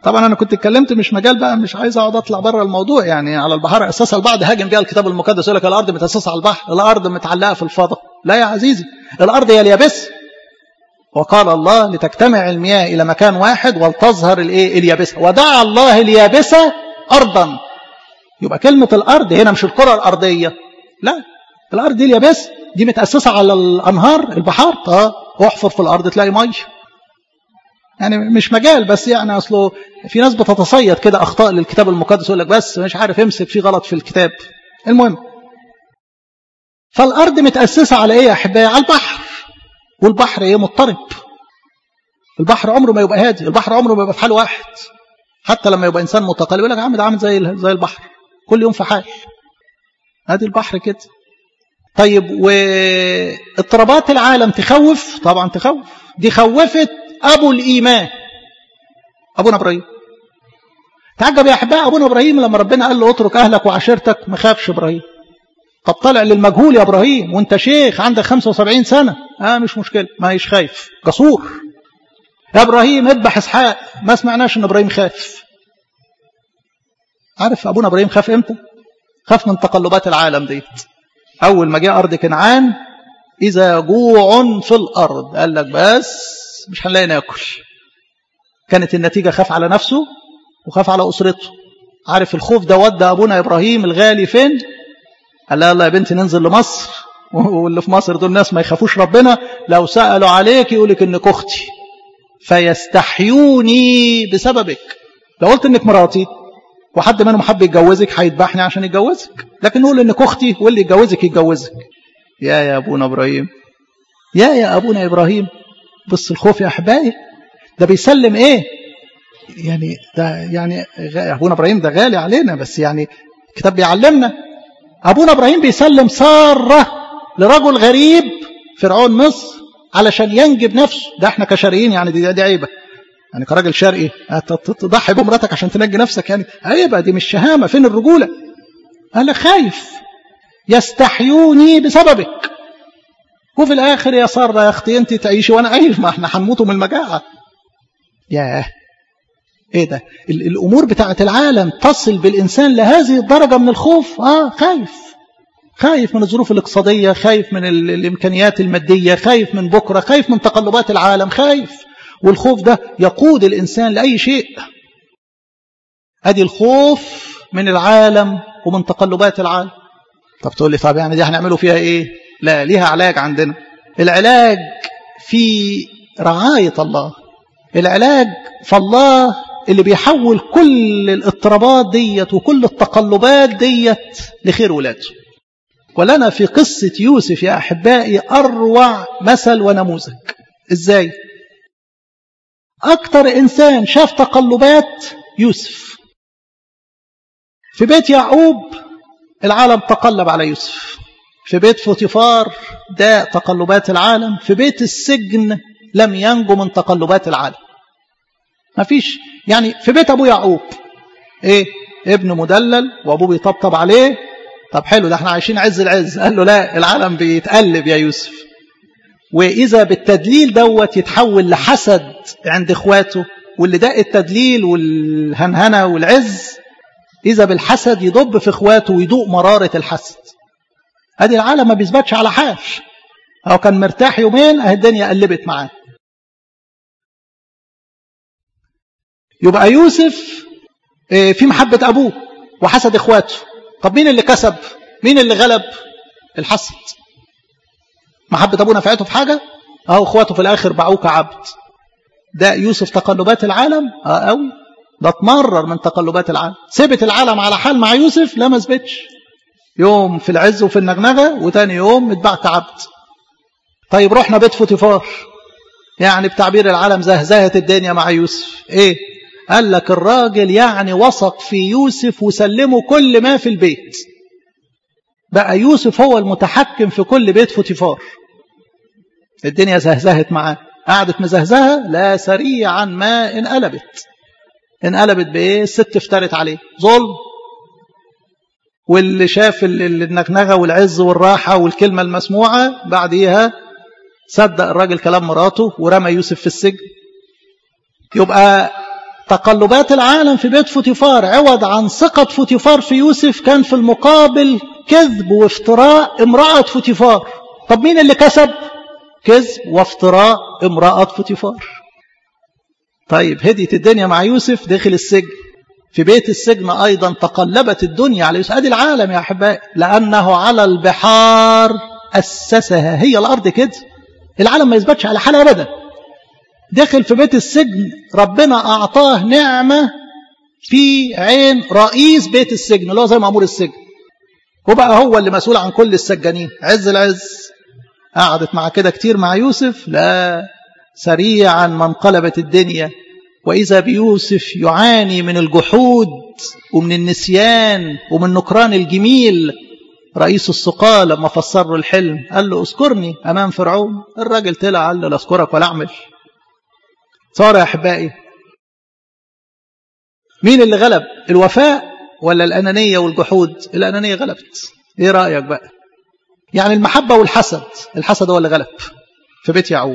طبعا انا كنت اتكلمت مش مجال بقى مش عايز اقعد اطلع بره الموضوع يعني على البحر اساسها البعض هاجم بيها الكتاب المقدس يقول لك الارض متاسسه على البحر الارض متعلقه في الفضاء لا يا عزيزي الارض هي اليابسه وقال الله لتجتمع المياه الى مكان واحد ولتظهر الايه اليابسه ودعا الله اليابسه ارضا يبقى كلمه الارض هنا مش الكره الارضيه لا الارض دي اليابسه دي متاسسه على الانهار البحار اه احفر في الارض تلاقي ميه يعني مش مجال بس يعني اصله في ناس بتتصيد كده اخطاء للكتاب المقدس يقول لك بس مش عارف امسك في غلط في الكتاب المهم فالارض متاسسه على ايه يا احبائي على البحر والبحر ايه مضطرب البحر عمره ما يبقى هادي البحر عمره ما يبقى في حال واحد حتى لما يبقى انسان متقلب يقول لك يا عم ده عامل زي زي البحر كل يوم في حال ادي البحر كده طيب واضطرابات العالم تخوف طبعا تخوف دي خوفت ابو الايمان ابونا ابراهيم تعجب يا احباء ابونا ابراهيم لما ربنا قال له اترك اهلك وعشيرتك ما خافش ابراهيم طب طلع للمجهول يا ابراهيم وانت شيخ عندك 75 سنه اه مش مشكله ما هيش خايف جسور يا ابراهيم اذبح اسحاق ما سمعناش ان ابراهيم خاف عارف ابونا ابراهيم خاف امتى خاف من تقلبات العالم ديت اول ما جه ارض كنعان اذا جوع في الارض قال لك بس مش هنلاقي ناكل كانت النتيجه خاف على نفسه وخاف على اسرته عارف الخوف ده ودى ابونا ابراهيم الغالي فين قال لا يلا يا بنتي ننزل لمصر واللي في مصر دول ناس ما يخافوش ربنا لو سالوا عليك يقولك انك اختي فيستحيوني بسببك لو قلت انك مراتي وحد منهم حب يتجوزك هيذبحني عشان يتجوزك لكن نقول انك اختي واللي يتجوزك يتجوزك يا يا ابونا ابراهيم يا يا ابونا ابراهيم بص الخوف يا احبائي ده بيسلم ايه يعني ده يعني ابونا ابراهيم ده غالي علينا بس يعني الكتاب بيعلمنا ابونا ابراهيم بيسلم ساره لرجل غريب فرعون مصر علشان ينجب نفسه ده احنا كشرقيين يعني دي, دي عيبه يعني كراجل شرقي تضحي بمراتك عشان تنجي نفسك يعني عيبه دي مش شهامه فين الرجوله انا خايف يستحيوني بسببك وفي الاخر يا ساره يا اختي انت تعيشي وانا عايش ما احنا هنموت من المجاعه ياه ايه ده الامور بتاعه العالم تصل بالانسان لهذه الدرجه من الخوف اه خايف خايف من الظروف الاقتصاديه خايف من الامكانيات الماديه خايف من بكره خايف من تقلبات العالم خايف والخوف ده يقود الانسان لاي شيء ادي الخوف من العالم ومن تقلبات العالم طب تقول لي طب يعني دي هنعمله فيها ايه لا ليها علاج عندنا العلاج في رعايه الله العلاج فالله اللي بيحول كل الاضطرابات ديت وكل التقلبات ديت لخير ولاده ولنا في قصة يوسف يا أحبائي أروع مثل ونموذج إزاي أكتر إنسان شاف تقلبات يوسف في بيت يعقوب العالم تقلب على يوسف في بيت فوتيفار ده تقلبات العالم في بيت السجن لم ينجو من تقلبات العالم ما فيش يعني في بيت أبو يعقوب إيه ابن مدلل وأبوه بيطبطب عليه طب حلو ده احنا عايشين عز العز قال له لا العالم بيتقلب يا يوسف وإذا بالتدليل دوت يتحول لحسد عند إخواته واللي دق التدليل والهنهنة والعز إذا بالحسد يضب في إخواته ويدوق مرارة الحسد أدي العالم ما بيثبتش على حال أو كان مرتاح يومين أهي الدنيا قلبت معاه يبقى يوسف في محبة أبوه وحسد إخواته طب مين اللي كسب مين اللي غلب الحسد محبة أبوه نفعته في حاجة أهو إخواته في الآخر باعوه كعبد ده يوسف تقلبات العالم اه قوي ده اتمرر من تقلبات العالم سبت العالم على حال مع يوسف لا ما سبتش يوم في العز وفي النغنغة وتاني يوم اتباع كعبد طيب رحنا بيت فوتيفار يعني بتعبير العالم زهزهت الدنيا مع يوسف ايه قال لك الراجل يعني وثق في يوسف وسلمه كل ما في البيت بقى يوسف هو المتحكم في كل بيت فوتيفار الدنيا زهزهت معاه قعدت مزهزهة لا سريعا ما انقلبت انقلبت بايه الست افترت عليه ظلم واللي شاف النغنغة والعز والراحة والكلمة المسموعة بعديها صدق الراجل كلام مراته ورمى يوسف في السجن يبقى تقلبات العالم في بيت فوتيفار عوض عن ثقة فوتيفار في يوسف كان في المقابل كذب وافتراء امرأة فوتيفار طب مين اللي كسب كذب وافتراء امرأة فوتيفار طيب هديت الدنيا مع يوسف داخل السجن في بيت السجن أيضا تقلبت الدنيا على يوسف أدي العالم يا أحبائي لأنه على البحار أسسها هي الأرض كده العالم ما يثبتش على حال أبدا داخل في بيت السجن ربنا أعطاه نعمة في عين رئيس بيت السجن اللي هو زي مأمور السجن وبقى هو اللي مسؤول عن كل السجانين عز العز قعدت مع كده كتير مع يوسف لا سريعا ما انقلبت الدنيا وإذا بيوسف يعاني من الجحود ومن النسيان ومن نكران الجميل رئيس السقاة لما فسر له الحلم قال له اذكرني أمام فرعون الراجل طلع قال له لا اذكرك ولا أعمل صار يا أحبائي مين اللي غلب الوفاء ولا الأنانية والجحود الأنانية غلبت إيه رأيك بقى يعني المحبة والحسد الحسد هو اللي غلب في بيت يعقوب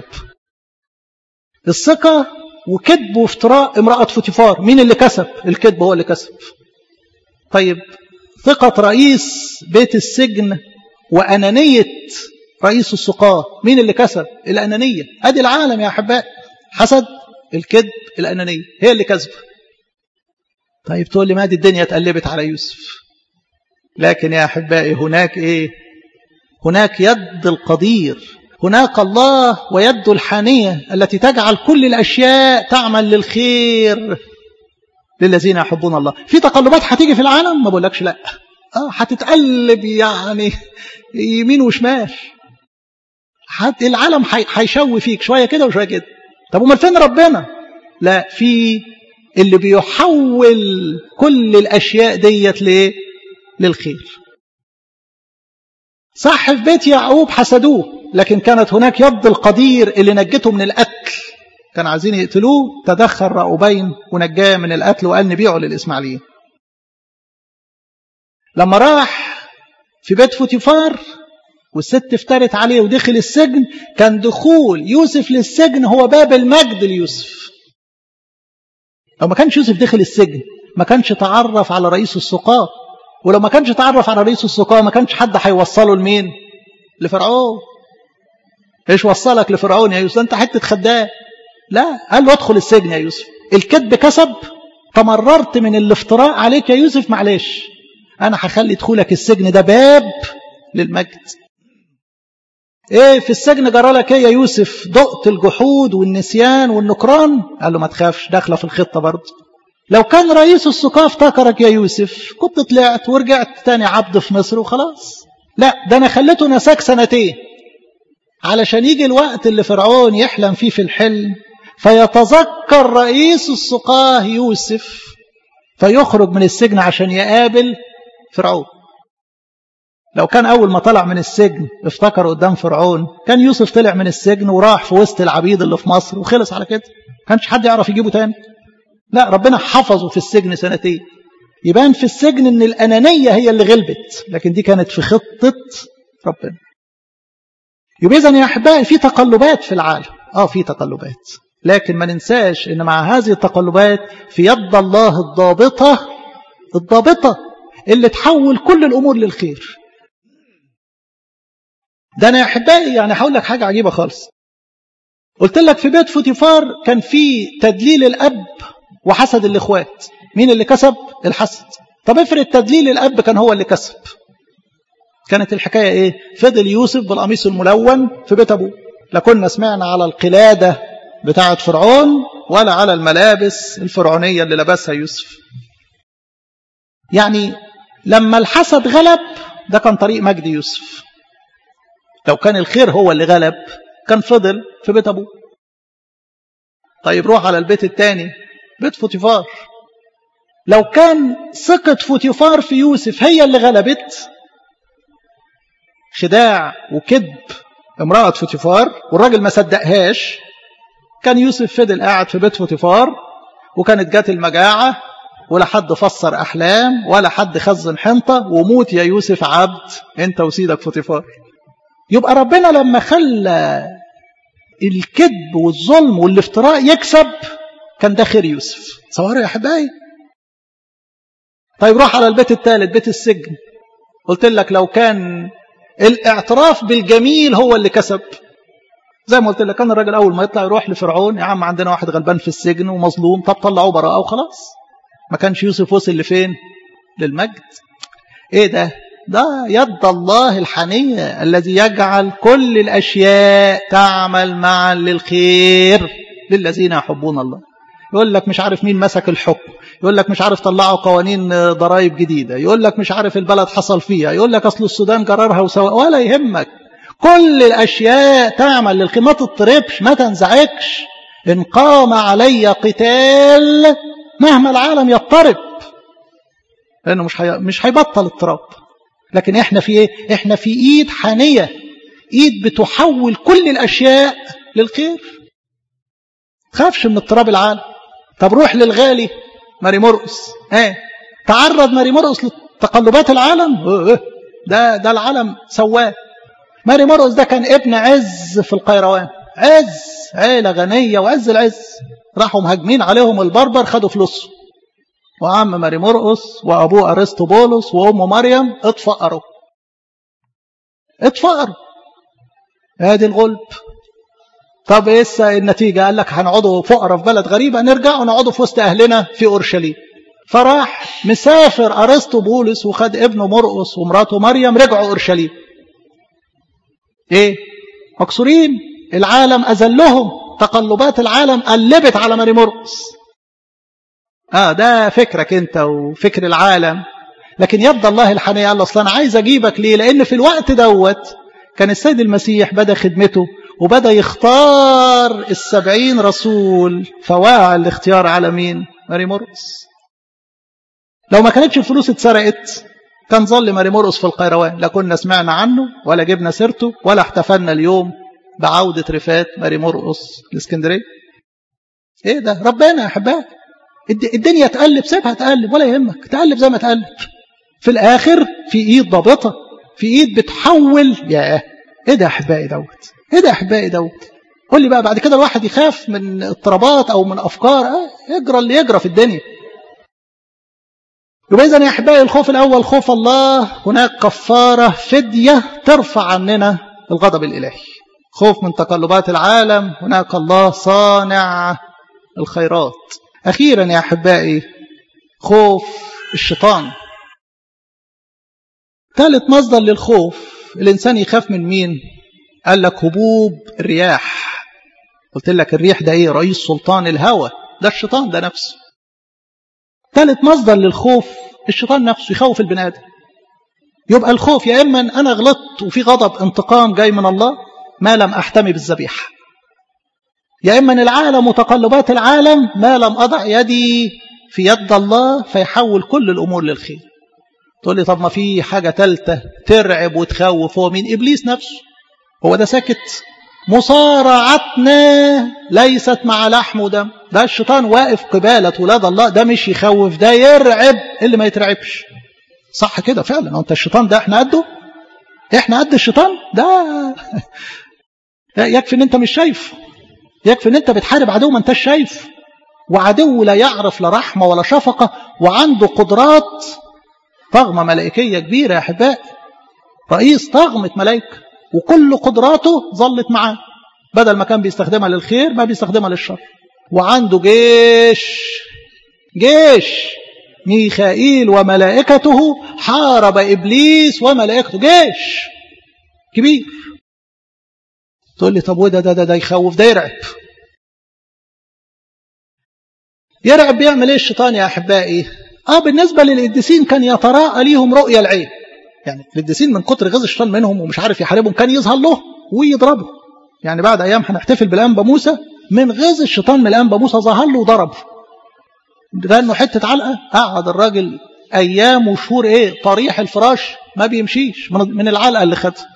الثقة وكذب وافتراء امرأة فوتيفار مين اللي كسب الكذب هو اللي كسب طيب ثقة رئيس بيت السجن وأنانية رئيس السقاة مين اللي كسب الأنانية أدي العالم يا أحباء حسد الكذب الأنانية هي اللي كسب طيب تقول لي ما دي الدنيا اتقلبت على يوسف لكن يا أحبائي هناك إيه هناك يد القدير هناك الله ويد الحانية التي تجعل كل الأشياء تعمل للخير للذين يحبون الله في تقلبات هتيجي في العالم ما بقولكش لا اه هتتقلب يعني يمين وشمال حت العالم هيشوي فيك شوية كده وشوية كده طب امال فين ربنا لا في اللي بيحول كل الأشياء ديت ليه للخير صح في بيت يعقوب حسدوه لكن كانت هناك يد القدير اللي نجته من القتل كان عايزين يقتلوه تدخل رأوبين ونجاه من القتل وقال نبيعه للإسماعيليين لما راح في بيت فوتيفار والست افترت عليه ودخل السجن كان دخول يوسف للسجن هو باب المجد ليوسف لو ما كانش يوسف دخل السجن ما كانش تعرف على رئيس السقاة ولو ما كانش تعرف على رئيس السقاة ما كانش حد هيوصله لمين لفرعون ايش وصلك لفرعون يا يوسف انت حته خدام لا قال له ادخل السجن يا يوسف الكذب كسب تمررت من الافتراء عليك يا يوسف معلش انا هخلي دخولك السجن ده باب للمجد ايه في السجن جرى لك ايه يا يوسف دقت الجحود والنسيان والنكران قال له ما تخافش داخله في الخطه برضه لو كان رئيس السقاة افتكرك يا يوسف كنت طلعت ورجعت تاني عبد في مصر وخلاص لا ده انا خليته نساك سنتين علشان يجي الوقت اللي فرعون يحلم فيه في الحلم فيتذكر رئيس السقاه يوسف فيخرج من السجن عشان يقابل فرعون لو كان أول ما طلع من السجن افتكر قدام فرعون كان يوسف طلع من السجن وراح في وسط العبيد اللي في مصر وخلص على كده كانش حد يعرف يجيبه تاني لا ربنا حفظه في السجن سنتين يبان في السجن ان الأنانية هي اللي غلبت لكن دي كانت في خطة ربنا يبقى إذن يا أحبائي في تقلبات في العالم آه في تقلبات لكن ما ننساش ان مع هذه التقلبات في يد الله الضابطة الضابطة اللي تحول كل الأمور للخير ده أنا يا أحبائي يعني هقول لك حاجة عجيبة خالص قلت لك في بيت فوتيفار كان في تدليل الأب وحسد الإخوات مين اللي كسب الحسد طب افرض تدليل الأب كان هو اللي كسب كانت الحكاية إيه فضل يوسف بالقميص الملون في بيت أبوه لا كنا سمعنا على القلادة بتاعة فرعون ولا على الملابس الفرعونية اللي لبسها يوسف يعني لما الحسد غلب ده كان طريق مجد يوسف لو كان الخير هو اللي غلب كان فضل في بيت أبوه طيب روح على البيت الثاني بيت فوتيفار لو كان ثقة فوتيفار في يوسف هي اللي غلبت خداع وكذب امرأة فوتيفار والراجل ما صدقهاش كان يوسف فضل قاعد في بيت فوتيفار وكانت جات المجاعة ولا حد فسر أحلام ولا حد خزن حنطة وموت يا يوسف عبد أنت وسيدك فوتيفار يبقى ربنا لما خلى الكذب والظلم والافتراء يكسب كان ده خير يوسف تصوروا يا احبائي طيب روح على البيت الثالث بيت السجن قلت لك لو كان الاعتراف بالجميل هو اللي كسب زي ما قلت لك كان الراجل اول ما يطلع يروح لفرعون يا عم عندنا واحد غلبان في السجن ومظلوم طب طلعوه براءه وخلاص ما كانش يوسف وصل لفين للمجد ايه ده ده يد الله الحنية الذي يجعل كل الأشياء تعمل معا للخير للذين يحبون الله يقول لك مش عارف مين مسك الحكم يقول لك مش عارف طلعوا قوانين ضرائب جديدة يقول لك مش عارف البلد حصل فيها يقول لك أصل السودان قررها وسواء ولا يهمك كل الأشياء تعمل للخير ما تضطربش ما تنزعجش إن قام علي قتال مهما العالم يضطرب لأنه مش حي... مش هيبطل اضطراب لكن احنا في ايه احنا في ايد حانية ايد بتحول كل الاشياء للخير خافش من اضطراب العالم طب روح للغالي ماري مرقس ايه تعرض ماري مرقس لتقلبات العالم ده ده العالم سواه ماري مرقس ده كان ابن عز في القيروان عز عيلة غنية وعز العز راحوا مهاجمين عليهم البربر خدوا فلوسهم وعم ماري مرقس وابوه ارسطو بولس وامه مريم اتفقروا اتفقروا ادي الغلب طب ايه النتيجه قال لك هنقعدوا فقراء في بلد غريبه نرجع ونقعدوا في وسط اهلنا في اورشليم فراح مسافر ارسطو بولس وخد ابنه مرقس ومراته مريم رجعوا اورشليم ايه مكسورين العالم اذلهم تقلبات العالم قلبت على ماري مرقس اه ده فكرك انت وفكر العالم لكن يد الله الحنية قال اصلا انا عايز اجيبك ليه لان في الوقت دوت كان السيد المسيح بدا خدمته وبدا يختار السبعين رسول فواعى الاختيار على مين ماري مرقس لو ما كانتش الفلوس اتسرقت كان ظل ماري مرقس في القيروان لا كنا سمعنا عنه ولا جبنا سيرته ولا احتفلنا اليوم بعودة رفات ماري مرقس الاسكندرية ايه ده ربنا يا احبائي الدنيا تقلب سيبها تقلب ولا يهمك تقلب زي ما تقلب في الاخر في ايد ضابطه في ايد بتحول يا ايه ده يا احبائي دوت ايه ده يا احبائي دوت قول لي بقى بعد كده الواحد يخاف من اضطرابات او من افكار اه يجرى اللي يجرى في الدنيا يبقى اذا يا احبائي الخوف الاول خوف الله هناك كفاره فديه ترفع عننا الغضب الالهي خوف من تقلبات العالم هناك الله صانع الخيرات أخيرا يا أحبائي خوف الشيطان ثالث مصدر للخوف الإنسان يخاف من مين قال لك هبوب الرياح قلت لك الريح ده إيه رئيس سلطان الهوى ده الشيطان ده نفسه ثالث مصدر للخوف الشيطان نفسه يخوف البني آدم يبقى الخوف يا إما أنا غلطت وفي غضب انتقام جاي من الله ما لم أحتمي بالذبيحه يا إما العالم وتقلبات العالم ما لم أضع يدي في يد الله فيحول كل الأمور للخير تقول لي طب ما في حاجة تالتة ترعب وتخوف هو مين إبليس نفسه هو ده ساكت مصارعتنا ليست مع لحم ودم ده الشيطان واقف قبالة ولاد الله ده مش يخوف ده يرعب اللي ما يترعبش صح كده فعلا انت الشيطان ده احنا قده احنا قد الشيطان ده يكفي ان انت مش شايفه يكفي ان انت بتحارب عدو ما انتش شايف وعدو لا يعرف لا رحمه ولا شفقه وعنده قدرات طغمه ملائكيه كبيره يا احبائي رئيس طغمه ملائكه وكل قدراته ظلت معاه بدل ما كان بيستخدمها للخير ما بيستخدمها للشر وعنده جيش جيش ميخائيل وملائكته حارب ابليس وملائكته جيش كبير تقول لي طب وده ده ده, ده يخوف ده يرعب يرعب بيعمل ايه الشيطان يا احبائي اه بالنسبه للقديسين كان يتراءى ليهم رؤيا العين يعني القديسين من كتر غيظ الشيطان منهم ومش عارف يحاربهم كان يظهر له ويضربه يعني بعد ايام هنحتفل بالانبا موسى من غيظ الشيطان من الانبا موسى ظهر له وضربه لانه حته علقه قعد الراجل ايام وشهور ايه طريح الفراش ما بيمشيش من العلقه اللي خدها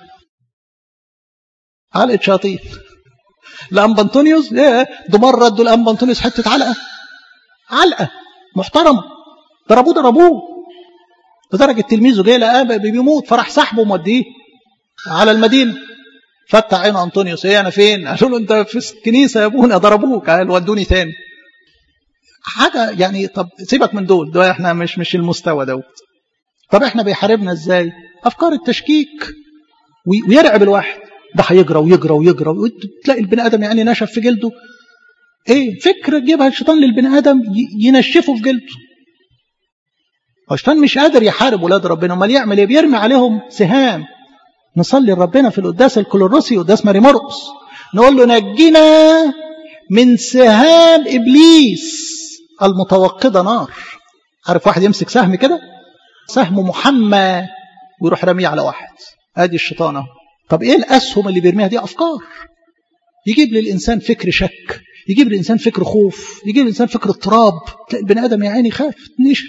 علقه شياطين الانبا انطونيوس ايه ده مره ادوا الانبا انطونيوس حته علقه علقه محترمه ضربوه ضربوه لدرجه تلميذه جه لقاه بيموت فراح سحبه وموديه على المدينه فتح عين انطونيوس ايه انا فين؟ قالوا له انت في الكنيسه يا ابونا ضربوك قال ودوني تاني حاجة يعني طب سيبك من دول ده احنا مش مش المستوى دوت طب احنا بيحاربنا ازاي افكار التشكيك ويرعب الواحد ده هيجرى ويجرى ويجرى وتلاقي البني ادم يعني نشف في جلده ايه فكره تجيبها الشيطان للبني ادم ينشفه في جلده الشيطان مش قادر يحارب ولاد ربنا امال يعمل ايه بيرمي عليهم سهام نصلي لربنا في القداس الكلوروسي قداس ماري مرقس نقول له نجينا من سهام ابليس المتوقده نار عارف واحد يمسك سهم كده سهم محمى ويروح رميه على واحد ادي الشيطان اهو طب ايه الاسهم اللي بيرميها دي افكار يجيب للانسان فكر شك يجيب للانسان فكر خوف يجيب للانسان فكر اضطراب تلاقي البني ادم يا عيني خاف نشف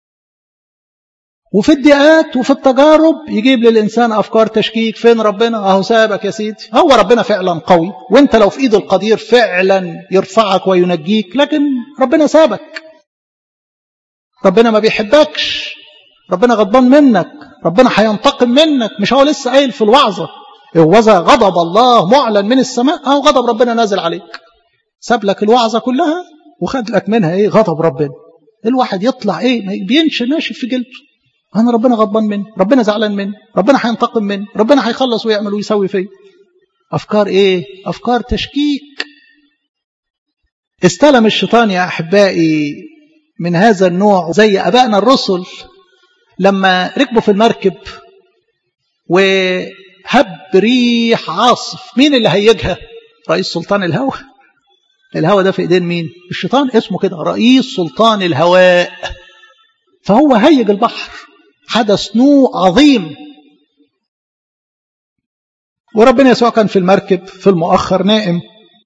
وفي الضيقات وفي التجارب يجيب للإنسان أفكار تشكيك فين ربنا أهو سابك يا سيدي هو ربنا فعلا قوي وانت لو في إيد القدير فعلا يرفعك وينجيك لكن ربنا سابك ربنا ما بيحبكش ربنا غضبان منك ربنا هينتقم منك مش هو لسه قايل في الوعظة وذا غضب الله معلن من السماء أهو غضب ربنا نازل عليك ساب لك الوعظة كلها وخد لك منها ايه غضب ربنا الواحد يطلع ايه بينشف ناشف في جلده أنا ربنا غضبان مني ربنا زعلان مني ربنا هينتقم مني ربنا هيخلص ويعمل ويسوي فيا أفكار إيه أفكار تشكيك استلم الشيطان يا أحبائي من هذا النوع زي أبائنا الرسل لما ركبوا في المركب وهب ريح عاصف مين اللي هيجها رئيس سلطان الهواء الهواء ده في ايدين مين الشيطان اسمه كده رئيس سلطان الهواء فهو هيج البحر حدث نوع عظيم وربنا يسوع كان في المركب في المؤخر نائم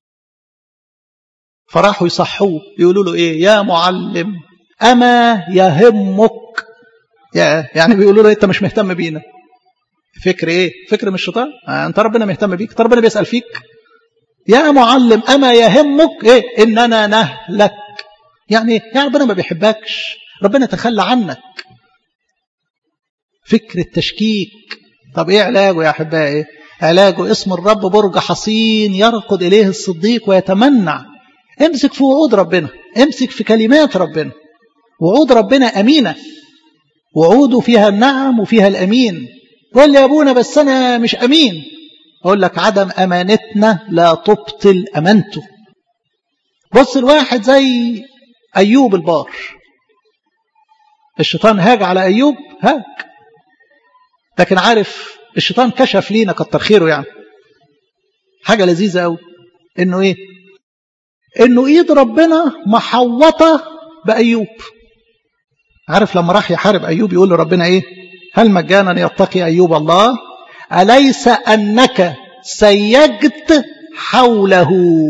فراحوا يصحوه يقولوا له ايه يا معلم اما يهمك يا يعني بيقولوا له انت مش مهتم بينا فكر ايه فكر من الشيطان آه انت ربنا مهتم بيك انت ربنا بيسال فيك يا معلم اما يهمك ايه اننا نهلك يعني يا ربنا ما بيحبكش ربنا تخلى عنك فكر التشكيك طب ايه علاجه يا احبائي علاجه اسم الرب برج حصين يرقد اليه الصديق ويتمنع امسك في وعود ربنا امسك في كلمات ربنا وعود ربنا امينه وعوده فيها النعم وفيها الامين قول لي يا ابونا بس انا مش امين اقول لك عدم امانتنا لا تبطل امانته بص الواحد زي ايوب البار الشيطان هاج على ايوب هاج لكن عارف الشيطان كشف لينا كتر خيره يعني حاجه لذيذه قوي انه ايه انه ايد ربنا محوطه بايوب عارف لما راح يحارب ايوب يقول له ربنا ايه هل مجانا يتقي ايوب الله اليس انك سيجت حوله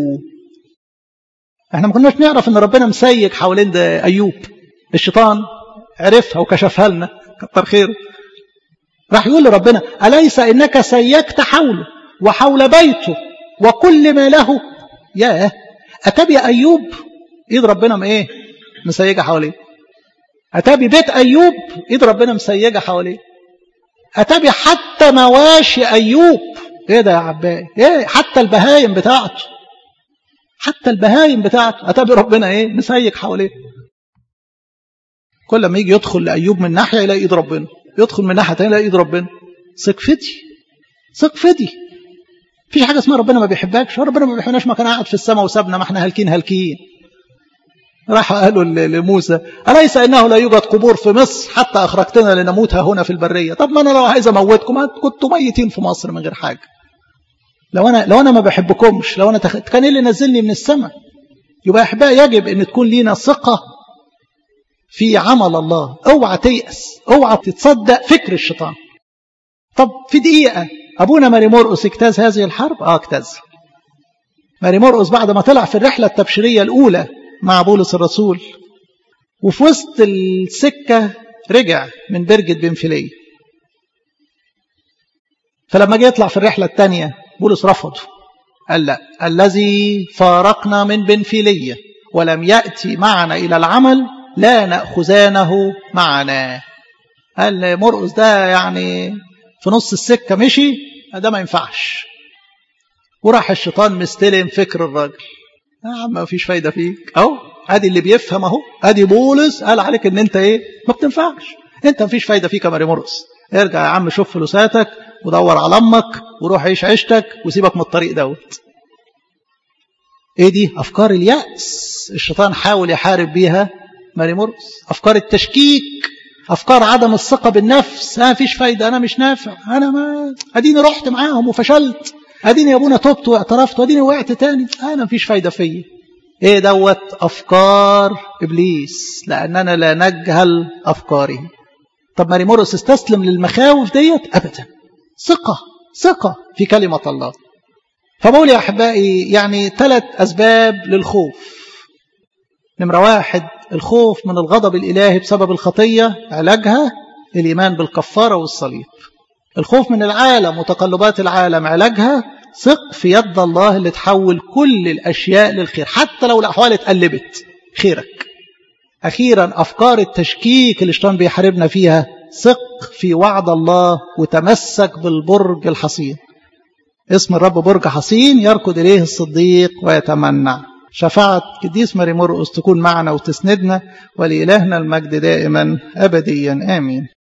احنا ما كناش نعرف ان ربنا مسيج حوالين ده ايوب الشيطان عرفها وكشفها لنا كتر خيره راح يقول لربنا أليس إنك سيكت حوله وحول بيته وكل ما له يا أتبي أيوب إيد ربنا ما إيه مسيجة حواليه أتبي بيت أيوب إيد ربنا مسيجة حواليه أتبي حتى مواشي أيوب إيه ده يا عباي إيه حتى البهايم بتاعته حتى البهايم بتاعته أتبي ربنا إيه مسيج حواليه كل ما يجي يدخل لأيوب من ناحية يلاقي إيد ربنا يدخل من ناحية تانية يلاقي إيد ربنا ثق فدي ثق فدي مفيش حاجة اسمها ربنا ما بيحبكش ربنا ما بيحبناش ما كان قاعد في السماء وسابنا ما احنا هالكين هالكين راح قالوا لموسى أليس إنه لا يوجد قبور في مصر حتى أخرجتنا لنموتها هنا في البرية طب ما أنا لو عايز أموتكم كنتوا ميتين في مصر من غير حاجة لو أنا لو أنا ما بحبكمش لو أنا تخ... كان إيه اللي نزلني من السماء يبقى أحبائي يجب أن تكون لينا ثقة في عمل الله اوعى تيأس اوعى تتصدق فكر الشيطان طب في دقيقة أبونا ماري مرقس اجتاز هذه الحرب اه اجتاز ماري مرقس بعد ما طلع في الرحلة التبشيرية الأولى مع بولس الرسول وفي وسط السكة رجع من برجة بنفيلية فلما جه يطلع في الرحلة الثانية بولس رفضه قال لا الذي فارقنا من بنفيلية ولم يأتي معنا إلى العمل لا نأخذانه معنا قال مرقس ده يعني في نص السكة مشي ده ما ينفعش وراح الشيطان مستلم فكر الراجل يا عم ما فيش فايدة فيك أهو ادي اللي بيفهم اهو ادي بولس قال عليك ان انت ايه ما بتنفعش انت مفيش فايده فيك يا ماري مرقس ارجع يا عم شوف فلوساتك ودور على امك وروح عيش عيشتك وسيبك من الطريق دوت ايه دي افكار الياس الشيطان حاول يحارب بيها ماري مرقس افكار التشكيك افكار عدم الثقه بالنفس انا مفيش فايده انا مش نافع انا ما اديني رحت معاهم وفشلت اديني يا ابونا تبت واعترفت واديني وقعت تاني انا مفيش فايده فيا ايه دوت افكار ابليس لاننا لا نجهل افكاره طب ماري مرقس استسلم للمخاوف ديت ابدا ثقه ثقه في كلمه الله فبقول يا احبائي يعني ثلاث اسباب للخوف نمره واحد الخوف من الغضب الالهي بسبب الخطيه علاجها الايمان بالكفاره والصليب الخوف من العالم وتقلبات العالم علاجها ثق في يد الله اللي تحول كل الاشياء للخير حتى لو الاحوال اتقلبت خيرك اخيرا افكار التشكيك اللي الشيطان بيحاربنا فيها ثق في وعد الله وتمسك بالبرج الحصين اسم الرب برج حصين يركض إليه الصديق ويتمنع شفاعة قديس ماري مرقس تكون معنا وتسندنا ولإلهنا المجد دائما أبديا آمين